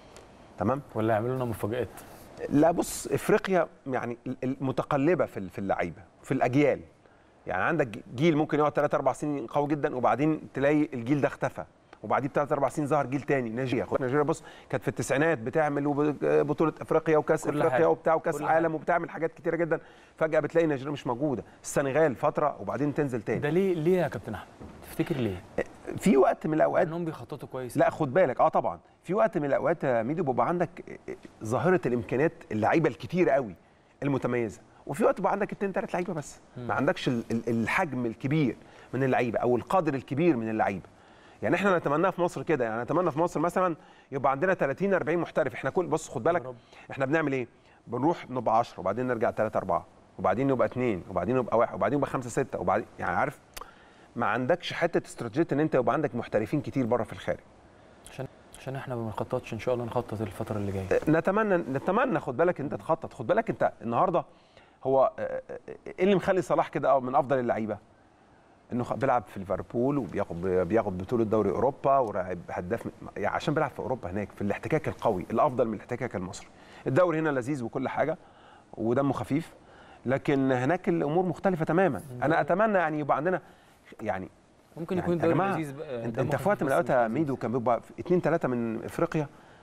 تمام ولا يعملوا لنا مفاجآت لا بص افريقيا يعني ال- المتقلبه في ال- في اللعيبه في الاجيال يعني عندك جيل ممكن يقعد 3 4 سنين قوي جدا وبعدين تلاقي الجيل ده اختفى وبعديه بثلاث اربع سنين ظهر جيل تاني نيجيريا خد نيجيريا بص كانت في التسعينات بتعمل وب- بطوله افريقيا وكاس كل افريقيا حاجة. وبتاع وكاس كل عالم حاجة. وبتعمل حاجات كتيره جدا فجاه بتلاقي نيجيريا مش موجوده السنغال فتره وبعدين تنزل تاني ده ليه ليه يا كابتن احمد تفتكر ليه في وقت من الاوقات انهم بيخططوا كويس لا خد بالك اه طبعا في وقت من الاوقات يا ميدو بيبقى عندك ظاهره الامكانيات اللعيبه الكتيره قوي المتميزه وفي وقت بيبقى عندك اتنين تلات لعيبه بس ما عندكش ال- ال- الحجم الكبير من اللعيبه او القدر الكبير من اللعيبه يعني احنا نتمناه في مصر كده يعني نتمنى في مصر مثلا يبقى عندنا 30 40 محترف احنا كل بص خد بالك رب. احنا بنعمل ايه بنروح نبقى 10 وبعدين نرجع 3 4 وبعدين نبقى 2 وبعدين نبقى 1 وبعدين نبقى 5 6 وبعدين يعني عارف ما عندكش حته استراتيجيه ان انت يبقى عندك محترفين كتير بره في الخارج عشان عشان احنا ما بنخططش ان شاء الله نخطط الفتره اللي جايه نتمنى نتمنى خد بالك انت تخطط خد بالك انت النهارده هو آه، آه، ايه اللي مخلي صلاح كده أو من افضل اللعيبه انه خ- بيلعب في ليفربول وبياخد بياخد بطوله دوري اوروبا وراعب هداف من- يعني عشان بيلعب في اوروبا هناك في الاحتكاك القوي الافضل من الاحتكاك المصري الدوري هنا لذيذ وكل حاجه ودمه خفيف لكن هناك الامور مختلفه تماما انا اتمنى يعني يبقى عندنا يعني ممكن يعني يكون يا الدوري جماعة، لذيذ بقى انت, دمه انت في وقت خفيف من بس الاوقات يا مش ميدو لذيذ. كان بيبقى في اتنين تلاته من افريقيا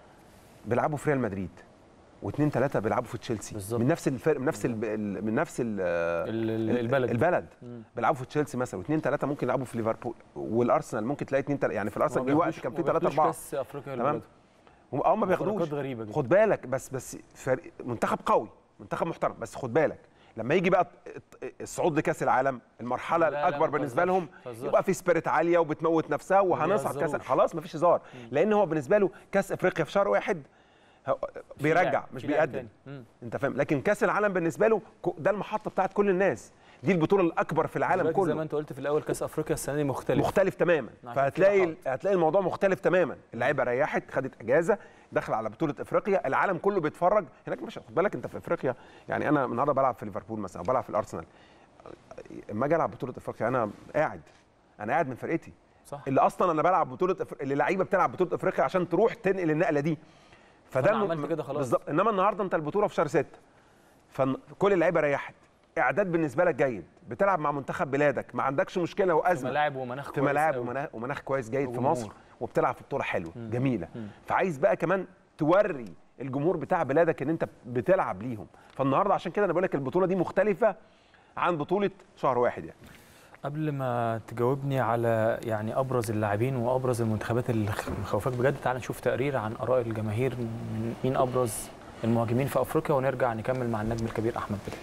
بيلعبوا في ريال مدريد واثنين ثلاثه بيلعبوا في تشيلسي بالظبط. من نفس الفرق من نفس ال من نفس ال ال- ال- البلد البلد مم. بيلعبوا في تشيلسي مثلا واثنين ثلاثه ممكن يلعبوا في ليفربول والارسنال ممكن تلاقي اثنين يعني في الارسنال ما في وقت بياخدوش- كان ما في ثلاثه بياخدوش اربعه كاس افريقيا تمام. للبلد. هم اه ما بياخدوش مفارقات غريبه جدا خد بالك بس بس فرق منتخب قوي منتخب محترم بس خد بالك لما يجي بقى الصعود لكاس العالم المرحله لا، لا، الاكبر ما بالنسبه تهزرش، لهم ما تهزرش. يبقى في سبيريت عاليه وبتموت نفسها وهنصعد كاس بيهزروش. خلاص مفيش هزار لان هو بالنسبه له كاس افريقيا في شهر واحد هو- بيرجع لاعب- مش في لاعب بيقدم تاني. مم. انت فاهم لكن كاس العالم بالنسبه له كو- ده المحطه بتاعت كل الناس دي البطوله الاكبر في العالم دلوقتي زي ما كله انت قلت في الاول كاس افريقيا السنه دي مختلف مختلف تماما عشان كده فهتلاقي حاضر. هتلاقي الموضوع مختلف تماما اللعيبه ريحت خدت اجازه داخل على بطوله افريقيا العالم كله بيتفرج هناك مش خد بالك انت في افريقيا يعني انا النهارده بلعب في ليفربول مثلا او بلعب في الارسنال اما اجي العب بطوله افريقيا انا قاعد انا قاعد من فرقتي صح اللي اصلا انا بلعب بطوله أفر... اللي لعيبه بتلعب بطوله افريقيا عشان تروح تنقل النقله دي فده فأنا الم- عملت كده خلاص. بالظبط انما النهارده انت البطوله في شهر 6 فكل اللعيبه ريحت اعداد بالنسبه لك جيد بتلعب مع منتخب بلادك ما عندكش مشكله في وازمه ملاعب ومناخ في كويس ملاعب قوي. ومناخ, ومناخ كويس جيد في وجمهور. مصر وبتلعب في بطوله حلوه جميله فعايز بقى كمان توري الجمهور بتاع بلادك ان انت بتلعب ليهم فالنهارده عشان كده انا بقول لك البطوله دي مختلفه عن بطوله شهر واحد يعني قبل ما تجاوبني على يعني ابرز اللاعبين وابرز المنتخبات اللي خ- مخوفاك بجد تعال نشوف تقرير عن اراء الجماهير من مين ابرز المهاجمين في افريقيا ونرجع نكمل مع النجم الكبير احمد بدر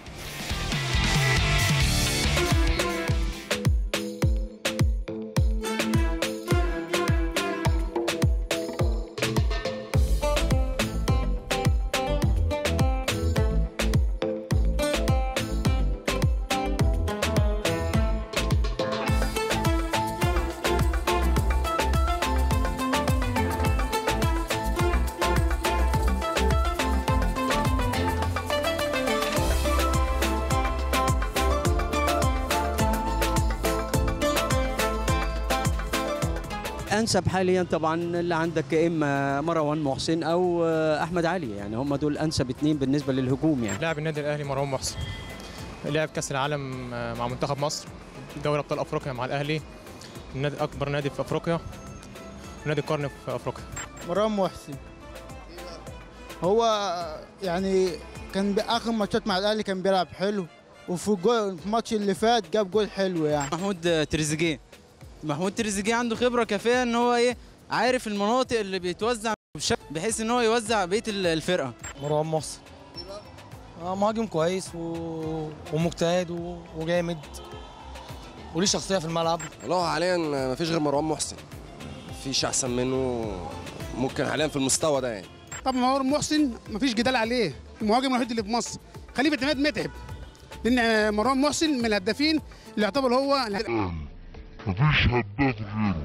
انسب حاليا طبعا اللي عندك اما مروان محسن او احمد علي يعني هم دول انسب اثنين بالنسبه للهجوم يعني لاعب النادي الاهلي مروان محسن لعب كاس العالم مع منتخب مصر دوري ابطال افريقيا مع الاهلي النادي اكبر نادي في افريقيا نادي القرن في افريقيا مروان محسن هو يعني كان باخر ماتشات مع الاهلي كان بيلعب حلو وفي الجو- في الماتش اللي فات جاب جول حلو يعني محمود تريزيجيه محمود تريزيجيه عنده خبره كافيه ان هو ايه عارف المناطق اللي بيتوزع بشكل بحيث ان هو يوزع بقيه ال- الفرقه مروان محسن آه مهاجم كويس و... ومجتهد و... وجامد وليه شخصيه في الملعب والله حاليا ما فيش غير مروان محسن مفيش احسن منه ممكن حاليا في المستوى ده يعني طبعا مروان محسن مفيش جدال عليه المهاجم الوحيد اللي في مصر خليفه عماد متعب لان مروان محسن من الهدافين اللي يعتبر هو مفيش هداف غيره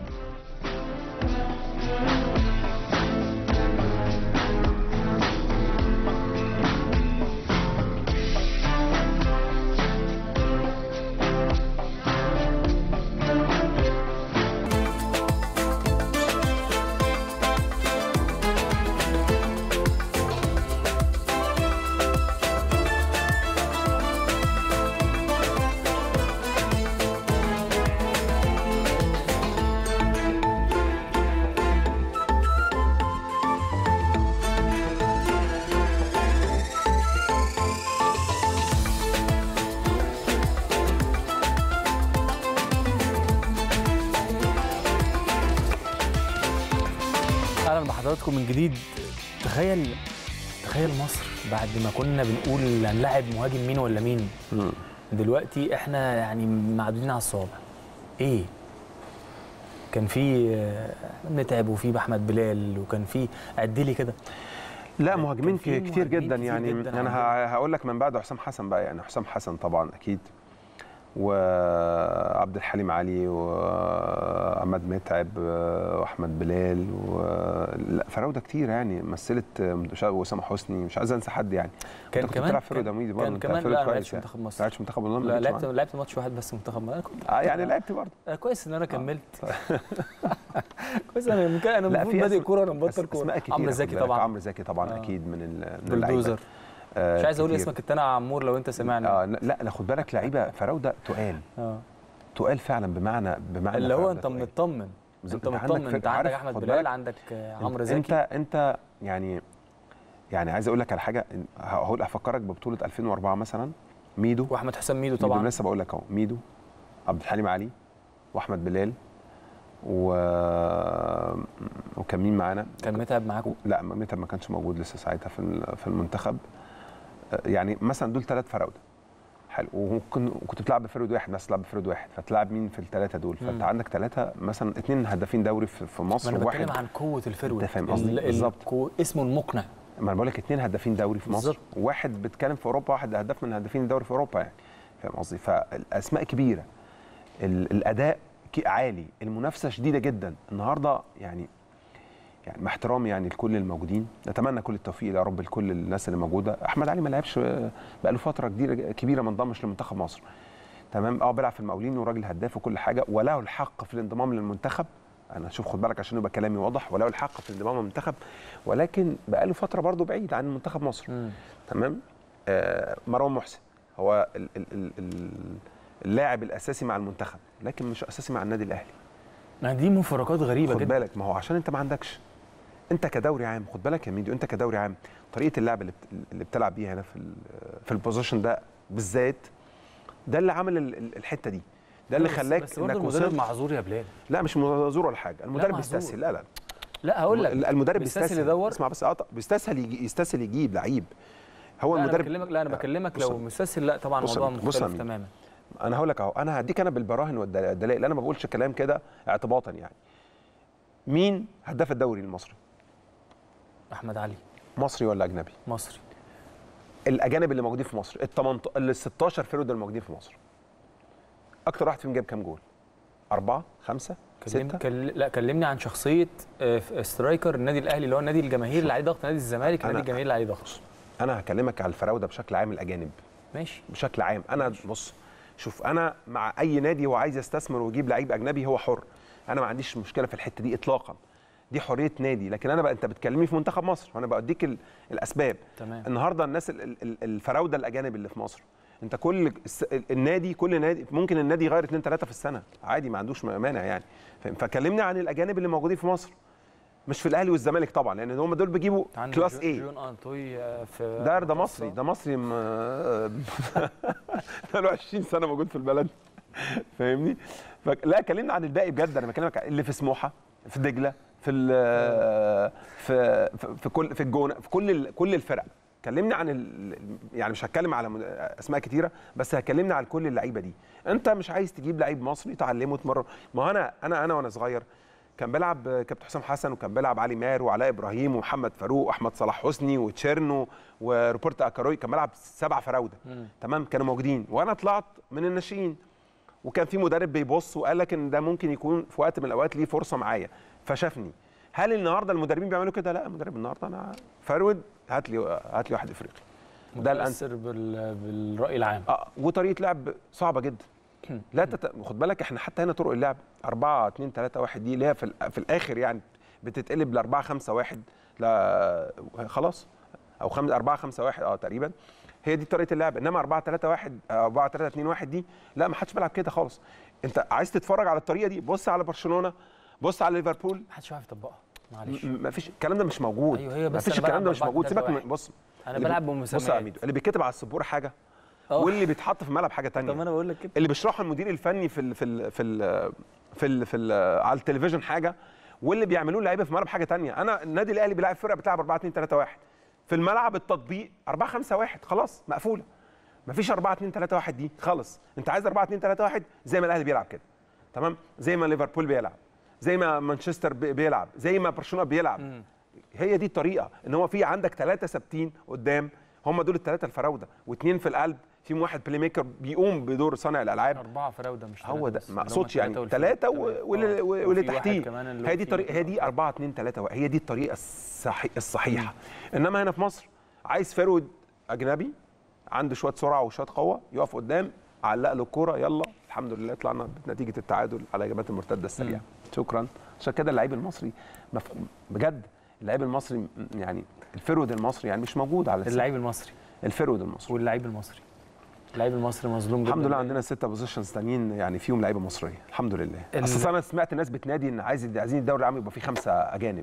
اهلا بحضراتكم من جديد تخيل تخيل مصر بعد ما كنا بنقول هنلاعب مهاجم مين ولا مين دلوقتي احنا يعني معدودين على الصوابع ايه كان في آه، احمد متعب وفي احمد بلال وكان في عد لي كده لا مهاجمين في كتير مهاجمين جدا كتير يعني جداً انا ه- هقول لك من بعد حسام حسن بقى يعني حسام حسن طبعا اكيد وعبد الحليم علي وعماد متعب واحمد بلال و... لا فراوده كتير يعني مثلت مش عارف واسامه حسني مش عايز انسى حد يعني كان أنت كنت كمان بتلعب في رودة ميدي برضه كان أنت كمان فريق لا انا ما كويس لعبتش يعني. منتخب ما مصر لعبتش منتخب والله ما لا لعبتش لعبت معاهم. لعبت ماتش واحد بس منتخب مصر. انا كنت اه يعني لعبت برضه آه، كويس ان انا كملت كويس انا ممكن انا لا المفروض في بادئ أسماء- كوره انا أس- مبطل كوره اسماء كتير عمرو زكي طبعا عمرو زكي طبعا آه. اكيد من ال- من اللعيبة. بلدوزر آه، مش عايز اقول كتير. اسمك التاني عمور لو انت سامعني اه لا لا لا، خد بالك لعيبه فراوده تقال اه تقال فعلا بمعنى بمعنى اللي هو فراودة انت تقال. مطمن بالظبط، انت أنت عندك مطمن فك- انت عندك عارف، احمد خد بلال بالك، عندك آه، عمرو انت زكي انت يعني يعني عايز اقول لك على حاجه هقول افكرك ببطوله 2004 مثلا ميدو واحمد حسام ميدو ميدو طبعا لسه بقول لك اهو ميدو عبد الحليم علي واحمد بلال و وكان مين معانا؟ كان متعب معاكم؟ لا متعب ما كانش موجود لسه ساعتها في ال- في المنتخب آه، يعني مثلا دول ثلاث فراوده حلو وممكن كنت بتلعب بفرود واحد بس تلعب بفرود واحد فتلعب مين في الثلاثه دول فانت مم. عندك ثلاثه مثلا اثنين هدافين دوري في في ما مصر انا وواحد بتكلم عن قوه الفرود انت فاهم قصدي؟ ال- ال- بالظبط. قوة- اسمه المقنع ما انا بقول لك اثنين هدافين دوري في مصر بالظبط. وواحد بيتكلم في اوروبا واحد هداف من هدافين الدوري في اوروبا يعني فاهم قصدي فالاسماء كبيره ال- الاداء كي- عالي المنافسه شديده جدا النهارده يعني يعني مع احترامي يعني لكل الموجودين نتمنى كل التوفيق يا رب لكل الناس اللي موجوده احمد علي ما لعبش آه، بقاله فتره كبيره كبيره ما انضمش لمنتخب مصر تمام اه بيلعب في المقاولين وراجل هداف وكل حاجه وله الحق في الانضمام للمنتخب انا شوف خد بالك عشان يبقى كلامي واضح وله الحق في الانضمام للمنتخب ولكن بقاله فتره برضه بعيد عن منتخب مصر تمام آه مروان محسن هو ال- ال- ال- ال- اللاعب الاساسي مع المنتخب لكن مش اساسي مع النادي الاهلي ما دي مفارقات غريبه خد جدا بالك ما هو عشان انت ما عندكش انت كدوري عام خد بالك يا ميدو انت كدوري عام طريقه اللعب اللي بت- اللي بتلعب بيها هنا في ال- في البوزيشن ده بالذات ده اللي عمل ال- ال- الحته دي ده اللي بس- خلاك بس برضه المدرب وصلت- معذور يا بلال لا مش معذور ولا حاجه المدرب معذور. بيستسهل لا لا لا هقول لك ال- المدرب بيستسهل بيستسهل يدور اسمع بس قطع بيستسهل يجي يستسهل يجيب لعيب هو لا انا المدرب بكلمك لا انا بكلمك بص لو يا- مستسهل لا طبعا بص يا الموضوع ميدو، بص يا مختلف ميدو. تماما انا هقول لك اهو انا هديك انا بالبراهن والدلائل انا ما بقولش كلام كده اعتباطا يعني مين هداف الدوري المصري احمد علي مصري ولا اجنبي مصري الاجانب اللي موجودين في مصر ال 18 ال 16 فرود اللي موجودين في مصر اكتر واحد فيهم جاب كام جول أربعة خمسة كلم... ستة كل... لا كلمني عن شخصيه آه، ف- سترايكر النادي الاهلي اللي هو النادي الجماهيري اللي عليه ضغط نادي الزمالك النادي أنا- الجماهيري اللي عليه ضغط انا هكلمك على الفراوده بشكل عام الاجانب ماشي بشكل عام انا بص شوف انا مع اي نادي هو عايز يستثمر ويجيب لعيب اجنبي هو حر انا ما عنديش مشكله في الحته دي اطلاقا دي حريه نادي لكن انا بقى انت بتكلمني في منتخب مصر وانا بديك ال- الاسباب تمام النهارده الناس ال- ال- الفراوده الاجانب اللي في مصر انت كل الس- النادي كل نادي ممكن النادي يغير اثنين ثلاثه في السنه عادي ما عندوش مانع يعني فاهم؟ فكلمني عن الاجانب اللي موجودين في مصر مش في الاهلي والزمالك طبعا لان هم دول بيجيبوا عندك كلاس جو- ايه جون انطوي آه، في ده ده مصري ده مصري م... بقاله 20 سنه موجود في البلد فاهمني فك... لا كلمنا عن الباقي بجد انا بكلمك عن اللي في سموحه في دجله في ال... في في- في كل في الجونه في كل ال... كل الفرق كلمني عن ال... يعني مش هتكلم على من- اسماء كتيره بس هكلمنا عن كل اللعيبه دي انت مش عايز تجيب لعيب مصري تعلمه تمرن ما هو انا انا انا وانا صغير كان بيلعب كابتن حسام حسن وكان بيلعب علي ماهر وعلاء ابراهيم ومحمد فاروق واحمد صلاح حسني وتشيرنو وروبرتا اكاروي كان بيلعب سبع فراوده تمام كانوا موجودين وانا طلعت من الناشئين وكان في مدرب بيبص وقال لك ان ده ممكن يكون في وقت من الاوقات ليه فرصه معايا فشافني هل النهارده المدربين بيعملوا كده لا المدرب النهارده انا فرود هات لي هات لي واحد افريقي ده الانسب متاثر بال... بالراي العام اه وطريقه لعب صعبه جدا لا تت... خد بالك احنا حتى هنا طرق اللعب 4 2 3 1 دي اللي هي في, ال- في الاخر يعني بتتقلب ل 4 5 1 لا خلاص او 5 4 5 1 اه تقريبا هي دي طريقه اللعب انما 4 3 1 4 3 2 1 دي لا ما حدش بيلعب كده خالص انت عايز تتفرج على الطريقه دي بص على برشلونه بص على ليفربول محدش عارف يطبقها معلش ما فيش الكلام ده مش موجود أيوه، هي بس ما فيش أنا الكلام ده بلعب مش موجود 4-3-1. سيبك من بص انا اللي بلعب بي- بمسميات بص يا ميدو اللي بيتكتب على السبوره حاجه أه. واللي بيتحط في الملعب حاجه تانية طب ما انا بقول لك كده اللي بيشرحه المدير الفني في ال في ال في ال في ال في ال على التلفزيون حاجه واللي بيعملوه اللعيبه في الملعب حاجه تانية انا النادي الاهلي بيلعب فرقه بتلعب 4 2 3 1 في الملعب التطبيق 4 5 1 خلاص مقفوله مفيش 4 2 3 1 دي خالص انت عايز 4 2 3 1 زي ما الاهلي بيلعب كده تمام زي ما ليفربول بيلعب زي ما مانشستر بي- بيلعب زي ما برشلونه بيلعب هي دي الطريقه ان هو في عندك ثلاثه ثابتين قدام هم دول الثلاثه الفراوده واثنين في القلب فيهم واحد بلاي ميكر بيقوم بدور صانع الالعاب اربعه فراوده مش هو ده ثلاثة بس. ما اللي هم اقصدش يعني التلاتة ثلاثه والفريق. واللي آه. واللي وفي واحد تحتيه كمان اللي هي هو دي فيه- طريقه هي دي 4 2 3 هي دي الطريقه الصحي الصحيحه انما هنا في مصر عايز فرود اجنبي عنده شويه سرعه وشويه قوه يقف قدام علق له الكوره يلا الحمد لله طلعنا بنتيجه التعادل على هجمات المرتده السريعه شكرا عشان كده اللعيب المصري مف... بجد اللعيب المصري م- يعني الفرود المصري يعني مش موجود على الساحة. اللعيب المصري الفرود المصري واللعيب المصري اللعيب المصري مظلوم جدا الحمد لله عندنا ستة بوزيشنز تانيين يعني فيهم لعيبه مصريه الحمد لله ال- اصل انا سمعت ناس بتنادي ان عايز عايزين الدوري العام يبقى فيه خمسه اجانب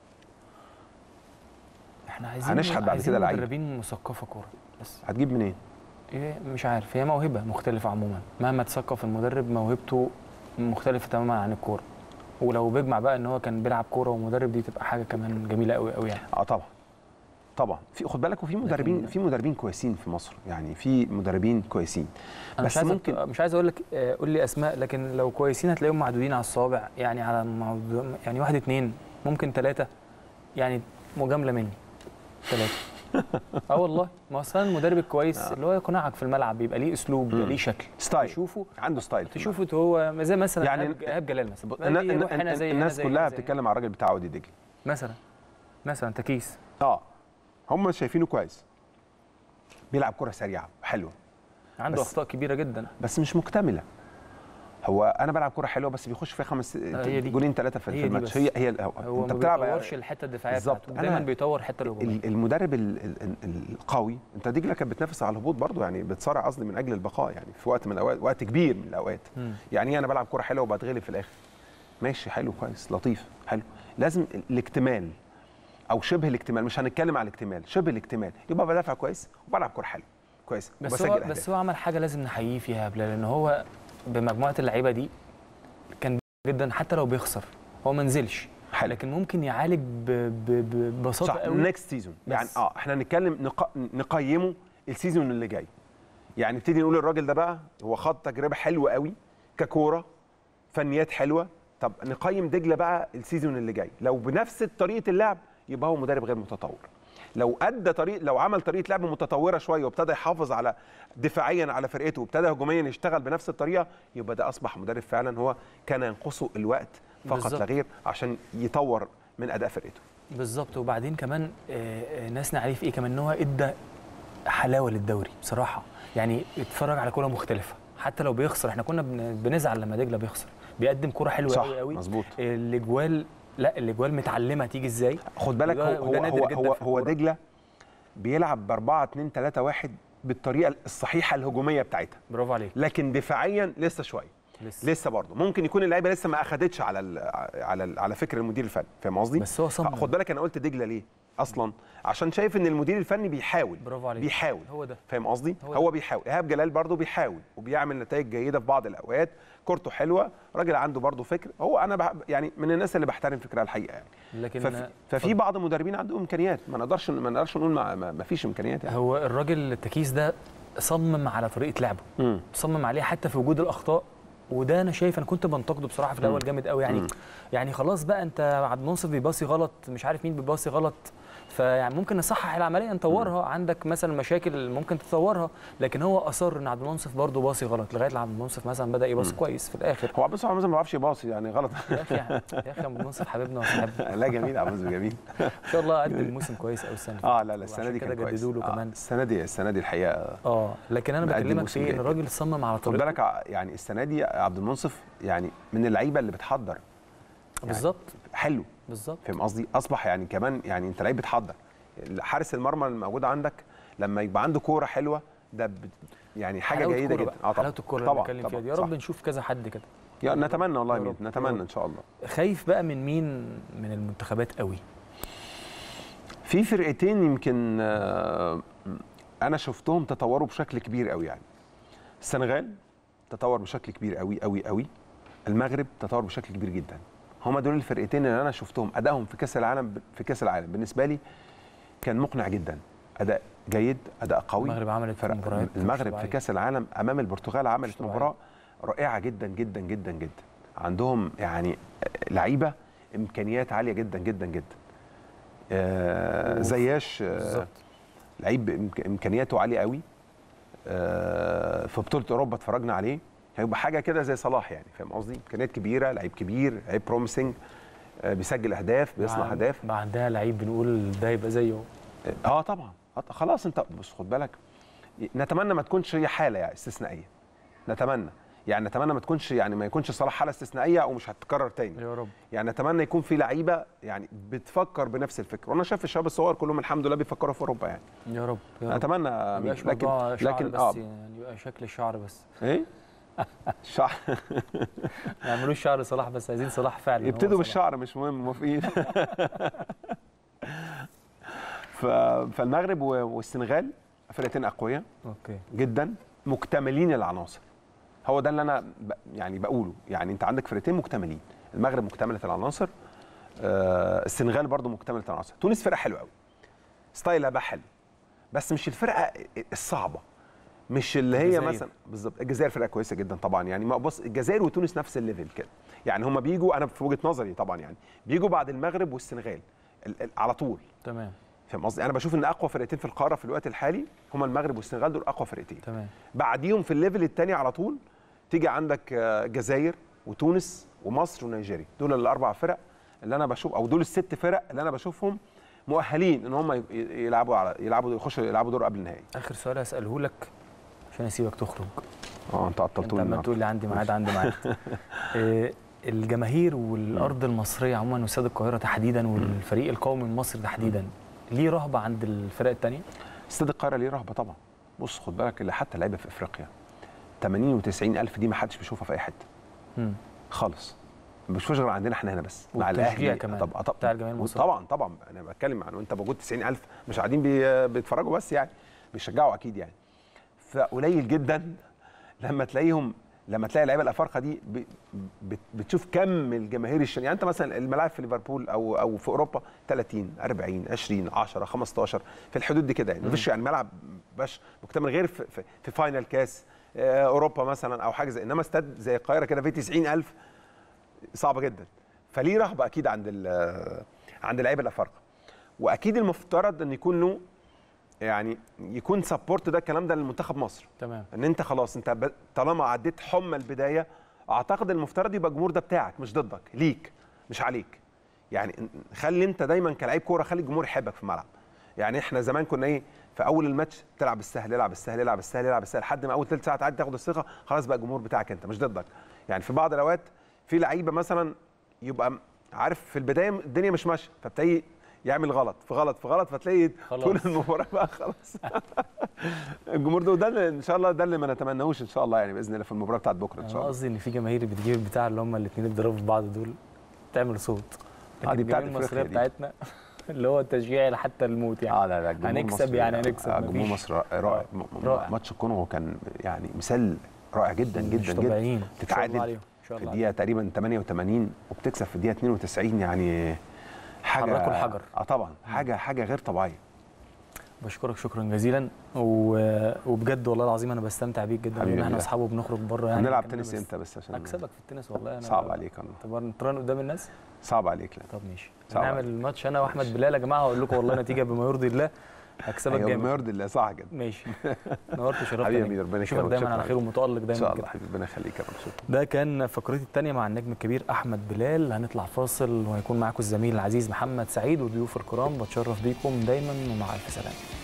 احنا عايزين هنشحت بعد عايزين كده لعيب. مدربين مثقفه كوره بس هتجيب منين؟ ايه مش عارف هي موهبه مختلفه عموما مهما تثقف المدرب موهبته مختلفه تماما عن الكوره ولو بيجمع بقى ان هو كان بيلعب كوره ومدرب دي تبقى حاجه كمان جميله قوي قوي يعني اه طبعا طبعا في خد بالك وفي مدربين في مدربين كويسين في مصر يعني في مدربين كويسين انا بس مش عايز ممكن ممكن مش عايز اقول لك آه، قول لي اسماء لكن لو كويسين هتلاقيهم معدودين على الصوابع يعني على موضوع يعني واحد اتنين ممكن ثلاثه يعني مجامله مني ثلاثه اه والله ما هو اصلا المدرب الكويس اللي هو يقنعك في الملعب بيبقى ليه اسلوب بيبقى ليه شكل ستايل تشوفه عنده ستايل تشوفه هو زي مثلا يعني يعني ايهاب جلال مثلا النا- دي يروح النا- هنا زي هنا الناس زي كلها هنا زي هنا. بتتكلم على الراجل بتاع وادي دجله مثلا مثلا تكيس اه هم شايفينه كويس بيلعب كره سريعه حلوه عنده بس- اخطاء كبيره جدا بس مش مكتمله هو انا بلعب كره حلوه بس بيخش فيها خمس هي دي. جولين ثلاثه في هي في دي الماتش بس. هي هي هو, هو انت ما بتلعب بيطورش الحته الدفاعيه بالظبط. بتاعته دايما أنا بيطور الحته الهجوميه ال- المدرب ال- ال- ال- القوي انت دجله كانت بتنافس على الهبوط برضو يعني بتصارع قصدي من اجل البقاء يعني في وقت من الاوقات وقت كبير من الاوقات مم. يعني إيه انا بلعب كره حلوه وبتغلب في الاخر ماشي حلو كويس لطيف حلو لازم الاكتمال او شبه الاكتمال مش هنتكلم على الاكتمال شبه الاكتمال يبقى بدافع كويس وبلعب كره حلوه كويس بس وبسجل هو أهداف. بس هو عمل حاجه لازم نحييه فيها يا بلال ان هو بمجموعه اللعيبه دي كان جدا حتى لو بيخسر هو ما نزلش حلو. لكن ممكن يعالج ب- ب- ببساطه صح قوي نيكست سيزون يعني بس. اه احنا هنتكلم نق... نقيمه السيزون اللي جاي يعني نبتدي نقول الراجل ده بقى هو خد تجربه حلوه قوي ككوره فنيات حلوه طب نقيم دجله بقى السيزون اللي جاي لو بنفس طريقه اللعب يبقى هو مدرب غير متطور لو ادى طريق لو عمل طريقه لعب متطوره شويه وابتدى يحافظ على دفاعيا على فرقته وابتدى هجوميا يشتغل بنفس الطريقه يبقى ده اصبح مدرب فعلا هو كان ينقصه الوقت فقط بالظبط. لا غير عشان يطور من اداء فرقته بالظبط وبعدين كمان آه، آه، ناسنا عليه في ايه كمان ان هو ادى حلاوه للدوري بصراحه يعني اتفرج على كوره مختلفه حتى لو بيخسر احنا كنا بن- بنزعل لما دجله بيخسر بيقدم كوره حلوه صح، قوي قوي مظبوط. الاجوال لا الاجوال متعلمه تيجي ازاي خد بالك وده- هو وده هو نادر هو جداً هو, في هو الكورة. دجله بيلعب ب 4 2 3 1 بالطريقه الصحيحه الهجوميه بتاعتها برافو عليك لكن دفاعيا لسه شويه لسه. لسه برضه ممكن يكون اللعيبه لسه ما اخدتش على ال على ال على فكر المدير الفني فاهم قصدي بس هو صمم. خد بالك انا قلت دجله ليه اصلا عشان شايف ان المدير الفني بيحاول برافو عليك بيحاول هو ده فاهم قصدي هو هو, ده. بيحاول ايهاب جلال برضه بيحاول وبيعمل نتائج جيده في بعض الاوقات كورته حلوه راجل عنده برضه فكر هو انا بح... يعني من الناس اللي بحترم فكرها الحقيقه يعني لكن ففي, ففي بعض المدربين عندهم امكانيات ما نقدرش ما نقدرش نقول ما, ما ما فيش امكانيات يعني هو الراجل التكيس ده صمم على طريقه لعبه مم. صمم عليها حتى في وجود الاخطاء وده انا شايف انا كنت بنتقده بصراحه في الاول مم. جامد قوي يعني مم. يعني خلاص بقى انت عبد المنصف بيباصي غلط مش عارف مين بيباصي غلط فيعني ممكن نصحح العمليه نطورها عندك مثلا مشاكل ممكن تطورها لكن هو اصر ان عبد المنصف برضه باصي غلط لغايه لما عبد المنصف مثلا بدا يباصي كويس في الاخر هو عبد الصمد مثلا ما بيعرفش يباصي يعني غلط يا اخي يا اخي عبد المنصف حبيبنا وصاحبنا لا جميل عبد المنصف جميل ان شاء الله قدم موسم كويس قوي السنه اللي اه فاتت. لا لا السنه وعشان دي كده كان كويس جددوا له آه، كمان السنه دي السنه دي الحقيقه اه لكن انا مقدم بكلمك موسم في ان جيد. الراجل صمم على خد طريقه بالك ع- يعني السنه دي عبد المنصف يعني من اللعيبه اللي بتحضر بالظبط حلو بالظبط فاهم قصدي اصبح يعني كمان يعني انت لعيب بتحضر حارس المرمى الموجود عندك لما يبقى عنده كوره حلوه ده بت- يعني حاجه حلاوة جيده الكورة جدا بقى، حلاوه الكوره اللي طبعا بنتكلم طبعا فيها دي يا صح. رب نشوف كذا حد كده يا نتمنى والله يا يا رب، مين يا نتمنى رب. ان شاء الله خايف بقى من مين من المنتخبات قوي في فرقتين يمكن آه، انا شفتهم تطوروا بشكل كبير قوي يعني السنغال تطور بشكل كبير قوي قوي قوي المغرب تطور بشكل كبير جدا هما دول الفرقتين اللي انا شفتهم ادائهم في كاس العالم في كاس العالم بالنسبه لي كان مقنع جدا اداء جيد اداء قوي المغرب عملت فرق مباريات مش المغرب في طبيعية. كاس العالم امام البرتغال مش عملت طبيعية. مباراه رائعه جدا جدا جدا جدا عندهم يعني لعيبه امكانيات عاليه جدا جدا جدا آه وف- زياش آه بالظبط لعيب إمك- امكانياته عاليه قوي آه في بطوله اوروبا اتفرجنا عليه هيبقى حاجه كده زي صلاح يعني فاهم قصدي امكانيات كبيره لعيب كبير لعيب بروميسنج آه بيسجل اهداف بيصنع مع- اهداف بقى عندها لعيب بنقول ده يبقى زيه اه طبعا آه ط- خلاص انت بص خد بالك نتمنى ما تكونش هي حاله يعني استثنائيه نتمنى يعني نتمنى ما تكونش يعني ما يكونش صلاح حاله استثنائيه او مش هتتكرر تاني يا رب يعني نتمنى يكون في لعيبه يعني بتفكر بنفس الفكر وانا شايف الشباب الصغير كلهم الحمد لله بيفكروا في اوروبا يعني يا رب يا رب اتمنى ما أمين. يبقاش لكن موضوع شعر لكن بس اه يعني يبقى شكل الشعر بس ايه شعر ما يعملوش شعر صلاح بس عايزين صلاح فعلا هو يبتدوا صلاح. بالشعر مش مهم موافقين ف... فالمغرب و- والسنغال فرقتين اقوياء اوكي جدا مكتملين العناصر هو ده اللي انا ب... يعني بقوله يعني انت عندك فرقتين مكتملين المغرب مكتمله العناصر آه السنغال برضو مكتمله العناصر تونس فرقه حلوه قوي ستايل لعبها حلو بس مش الفرقه الصعبه مش اللي هي الجزائر. مثلا بالظبط الجزائر فرقه كويسه جدا طبعا يعني ما بص الجزائر وتونس نفس الليفل كده يعني هم بيجوا انا في وجهه نظري طبعا يعني بيجوا بعد المغرب والسنغال ال- ال- على طول تمام فاهم قصدي انا بشوف ان اقوى فرقتين في القاره في الوقت الحالي هم المغرب والسنغال دول اقوى فرقتين تمام بعديهم في الليفل الثاني على طول تيجي عندك آه، الجزائر وتونس ومصر ونيجيريا دول الاربع فرق اللي انا بشوف او دول الست فرق اللي انا بشوفهم مؤهلين ان هم ي- يلعبوا على يلعبوا يخشوا يلعبوا دور قبل النهائي اخر سؤال هساله لك عشان اسيبك تخرج اه انت انت قطلتوني عمال النهاردة. تقول لي عندي ميعاد عندي ميعاد آه، الجماهير والارض المصريه عموما واستاد القاهره تحديدا والفريق القومي المصري تحديدا ليه رهبه عند الفرق الثانيه استاد القاهره ليه رهبه طبعا بص خد بالك اللي حتى لعيبه في افريقيا 80 و90 الف دي ما حدش بيشوفها في اي حته خالص ما بيشوفوش غير عندنا احنا هنا بس مع والتشجيع الاهلي كمان طب طب بتاع الجماهير المصرية. طبعا طبعا انا بتكلم عن وانت موجود 90000 مش قاعدين بي- بيتفرجوا بس يعني بيشجعوا اكيد يعني فقليل جدا لما تلاقيهم لما تلاقي اللعيبه الافارقه دي ب- بت- بتشوف كم الجماهير الشن يعني انت مثلا الملاعب في ليفربول او او في اوروبا 30 40 20 10 15 في الحدود دي كده يعني مفيش يعني ملعب باش مكتمل غير في, في, في فاينل كاس آه، اوروبا مثلا او حاجه زي انما استاد زي القاهره كده فيه 90000 صعبه جدا فليه رهبه اكيد عند ال- عند اللعيبه الافارقه واكيد المفترض ان يكون له يعني يكون سبورت ده الكلام ده لمنتخب مصر تمام ان انت خلاص انت ب- طالما عديت حمى البدايه اعتقد المفترض يبقى الجمهور ده بتاعك مش ضدك ليك مش عليك يعني ان- خلي انت دايما كلاعب كوره خلي الجمهور يحبك في الملعب يعني احنا زمان كنا ايه في اول الماتش تلعب السهل العب السهل العب السهل العب السهل لحد ما اول ثلث ساعه تعدي تاخد الثقه خلاص بقى الجمهور بتاعك انت مش ضدك يعني في بعض الاوقات في لعيبه مثلا يبقى م- عارف في البدايه الدنيا مش ماشيه فبتلاقي يعمل غلط في غلط في غلط فتلاقي خلاص. طول المباراه بقى خلاص الجمهور ده وده اللي ان شاء الله ده اللي ما نتمناهوش ان شاء الله يعني باذن الله في المباراه بتاعت بكره ان انا شاء الله قصدي ان في جماهير بتجيب البتاع اللي هم الاثنين اللي بيضربوا في بعض دول تعمل صوت آه، دي لكن بتاعت الجماهير المصريه أفريقيا دي. بتاعتنا اللي هو التشجيع حتى الموت يعني اه لا لا الجمهور هنكسب المصري- يعني هنكسب آه، جمهور مفيش- مصر رائع رائع م- م- رائع. ماتش الكونغو كان يعني مثال رائع جدا مش جدا جدا طبيعيين. ما شاء الله تتعادل عليهم. ما شاء في الله الدقيقه تقريبا 88 وبتكسب في الدقيقه 92 يعني حاجه حركوا الحجر. اه طبعا حاجه حاجه غير طبيعيه بشكرك شكرا جزيلا و... وبجد والله العظيم انا بستمتع بيك جدا حبيبي لان احنا بالله. اصحاب وبنخرج بره يعني هنلعب كمان تنس بس امتى بس عشان اكسبك في التنس والله انا صعب عليك انا طب نترن قدام الناس صعب عليك لا طب ماشي صعب نعمل عليك. الماتش انا واحمد بلال يا جماعه هقول لكم والله نتيجه بما يرضي الله هكسبك ايوه جامد بما يرضي الله صح كده ماشي نورت وشرفت حبيبي يا يا أمير، ربنا اشوفك يكرمك. دايما شكراً على خير ومتالق ان دايما شاء كده الله حبيبي ربنا يخليك يا رب شكرا ده كان فقرتي الثانيه مع النجم الكبير احمد بلال هنطلع فاصل وهيكون معاكم الزميل العزيز محمد سعيد والضيوف الكرام بتشرف بيكم دايما ومع الف سلامه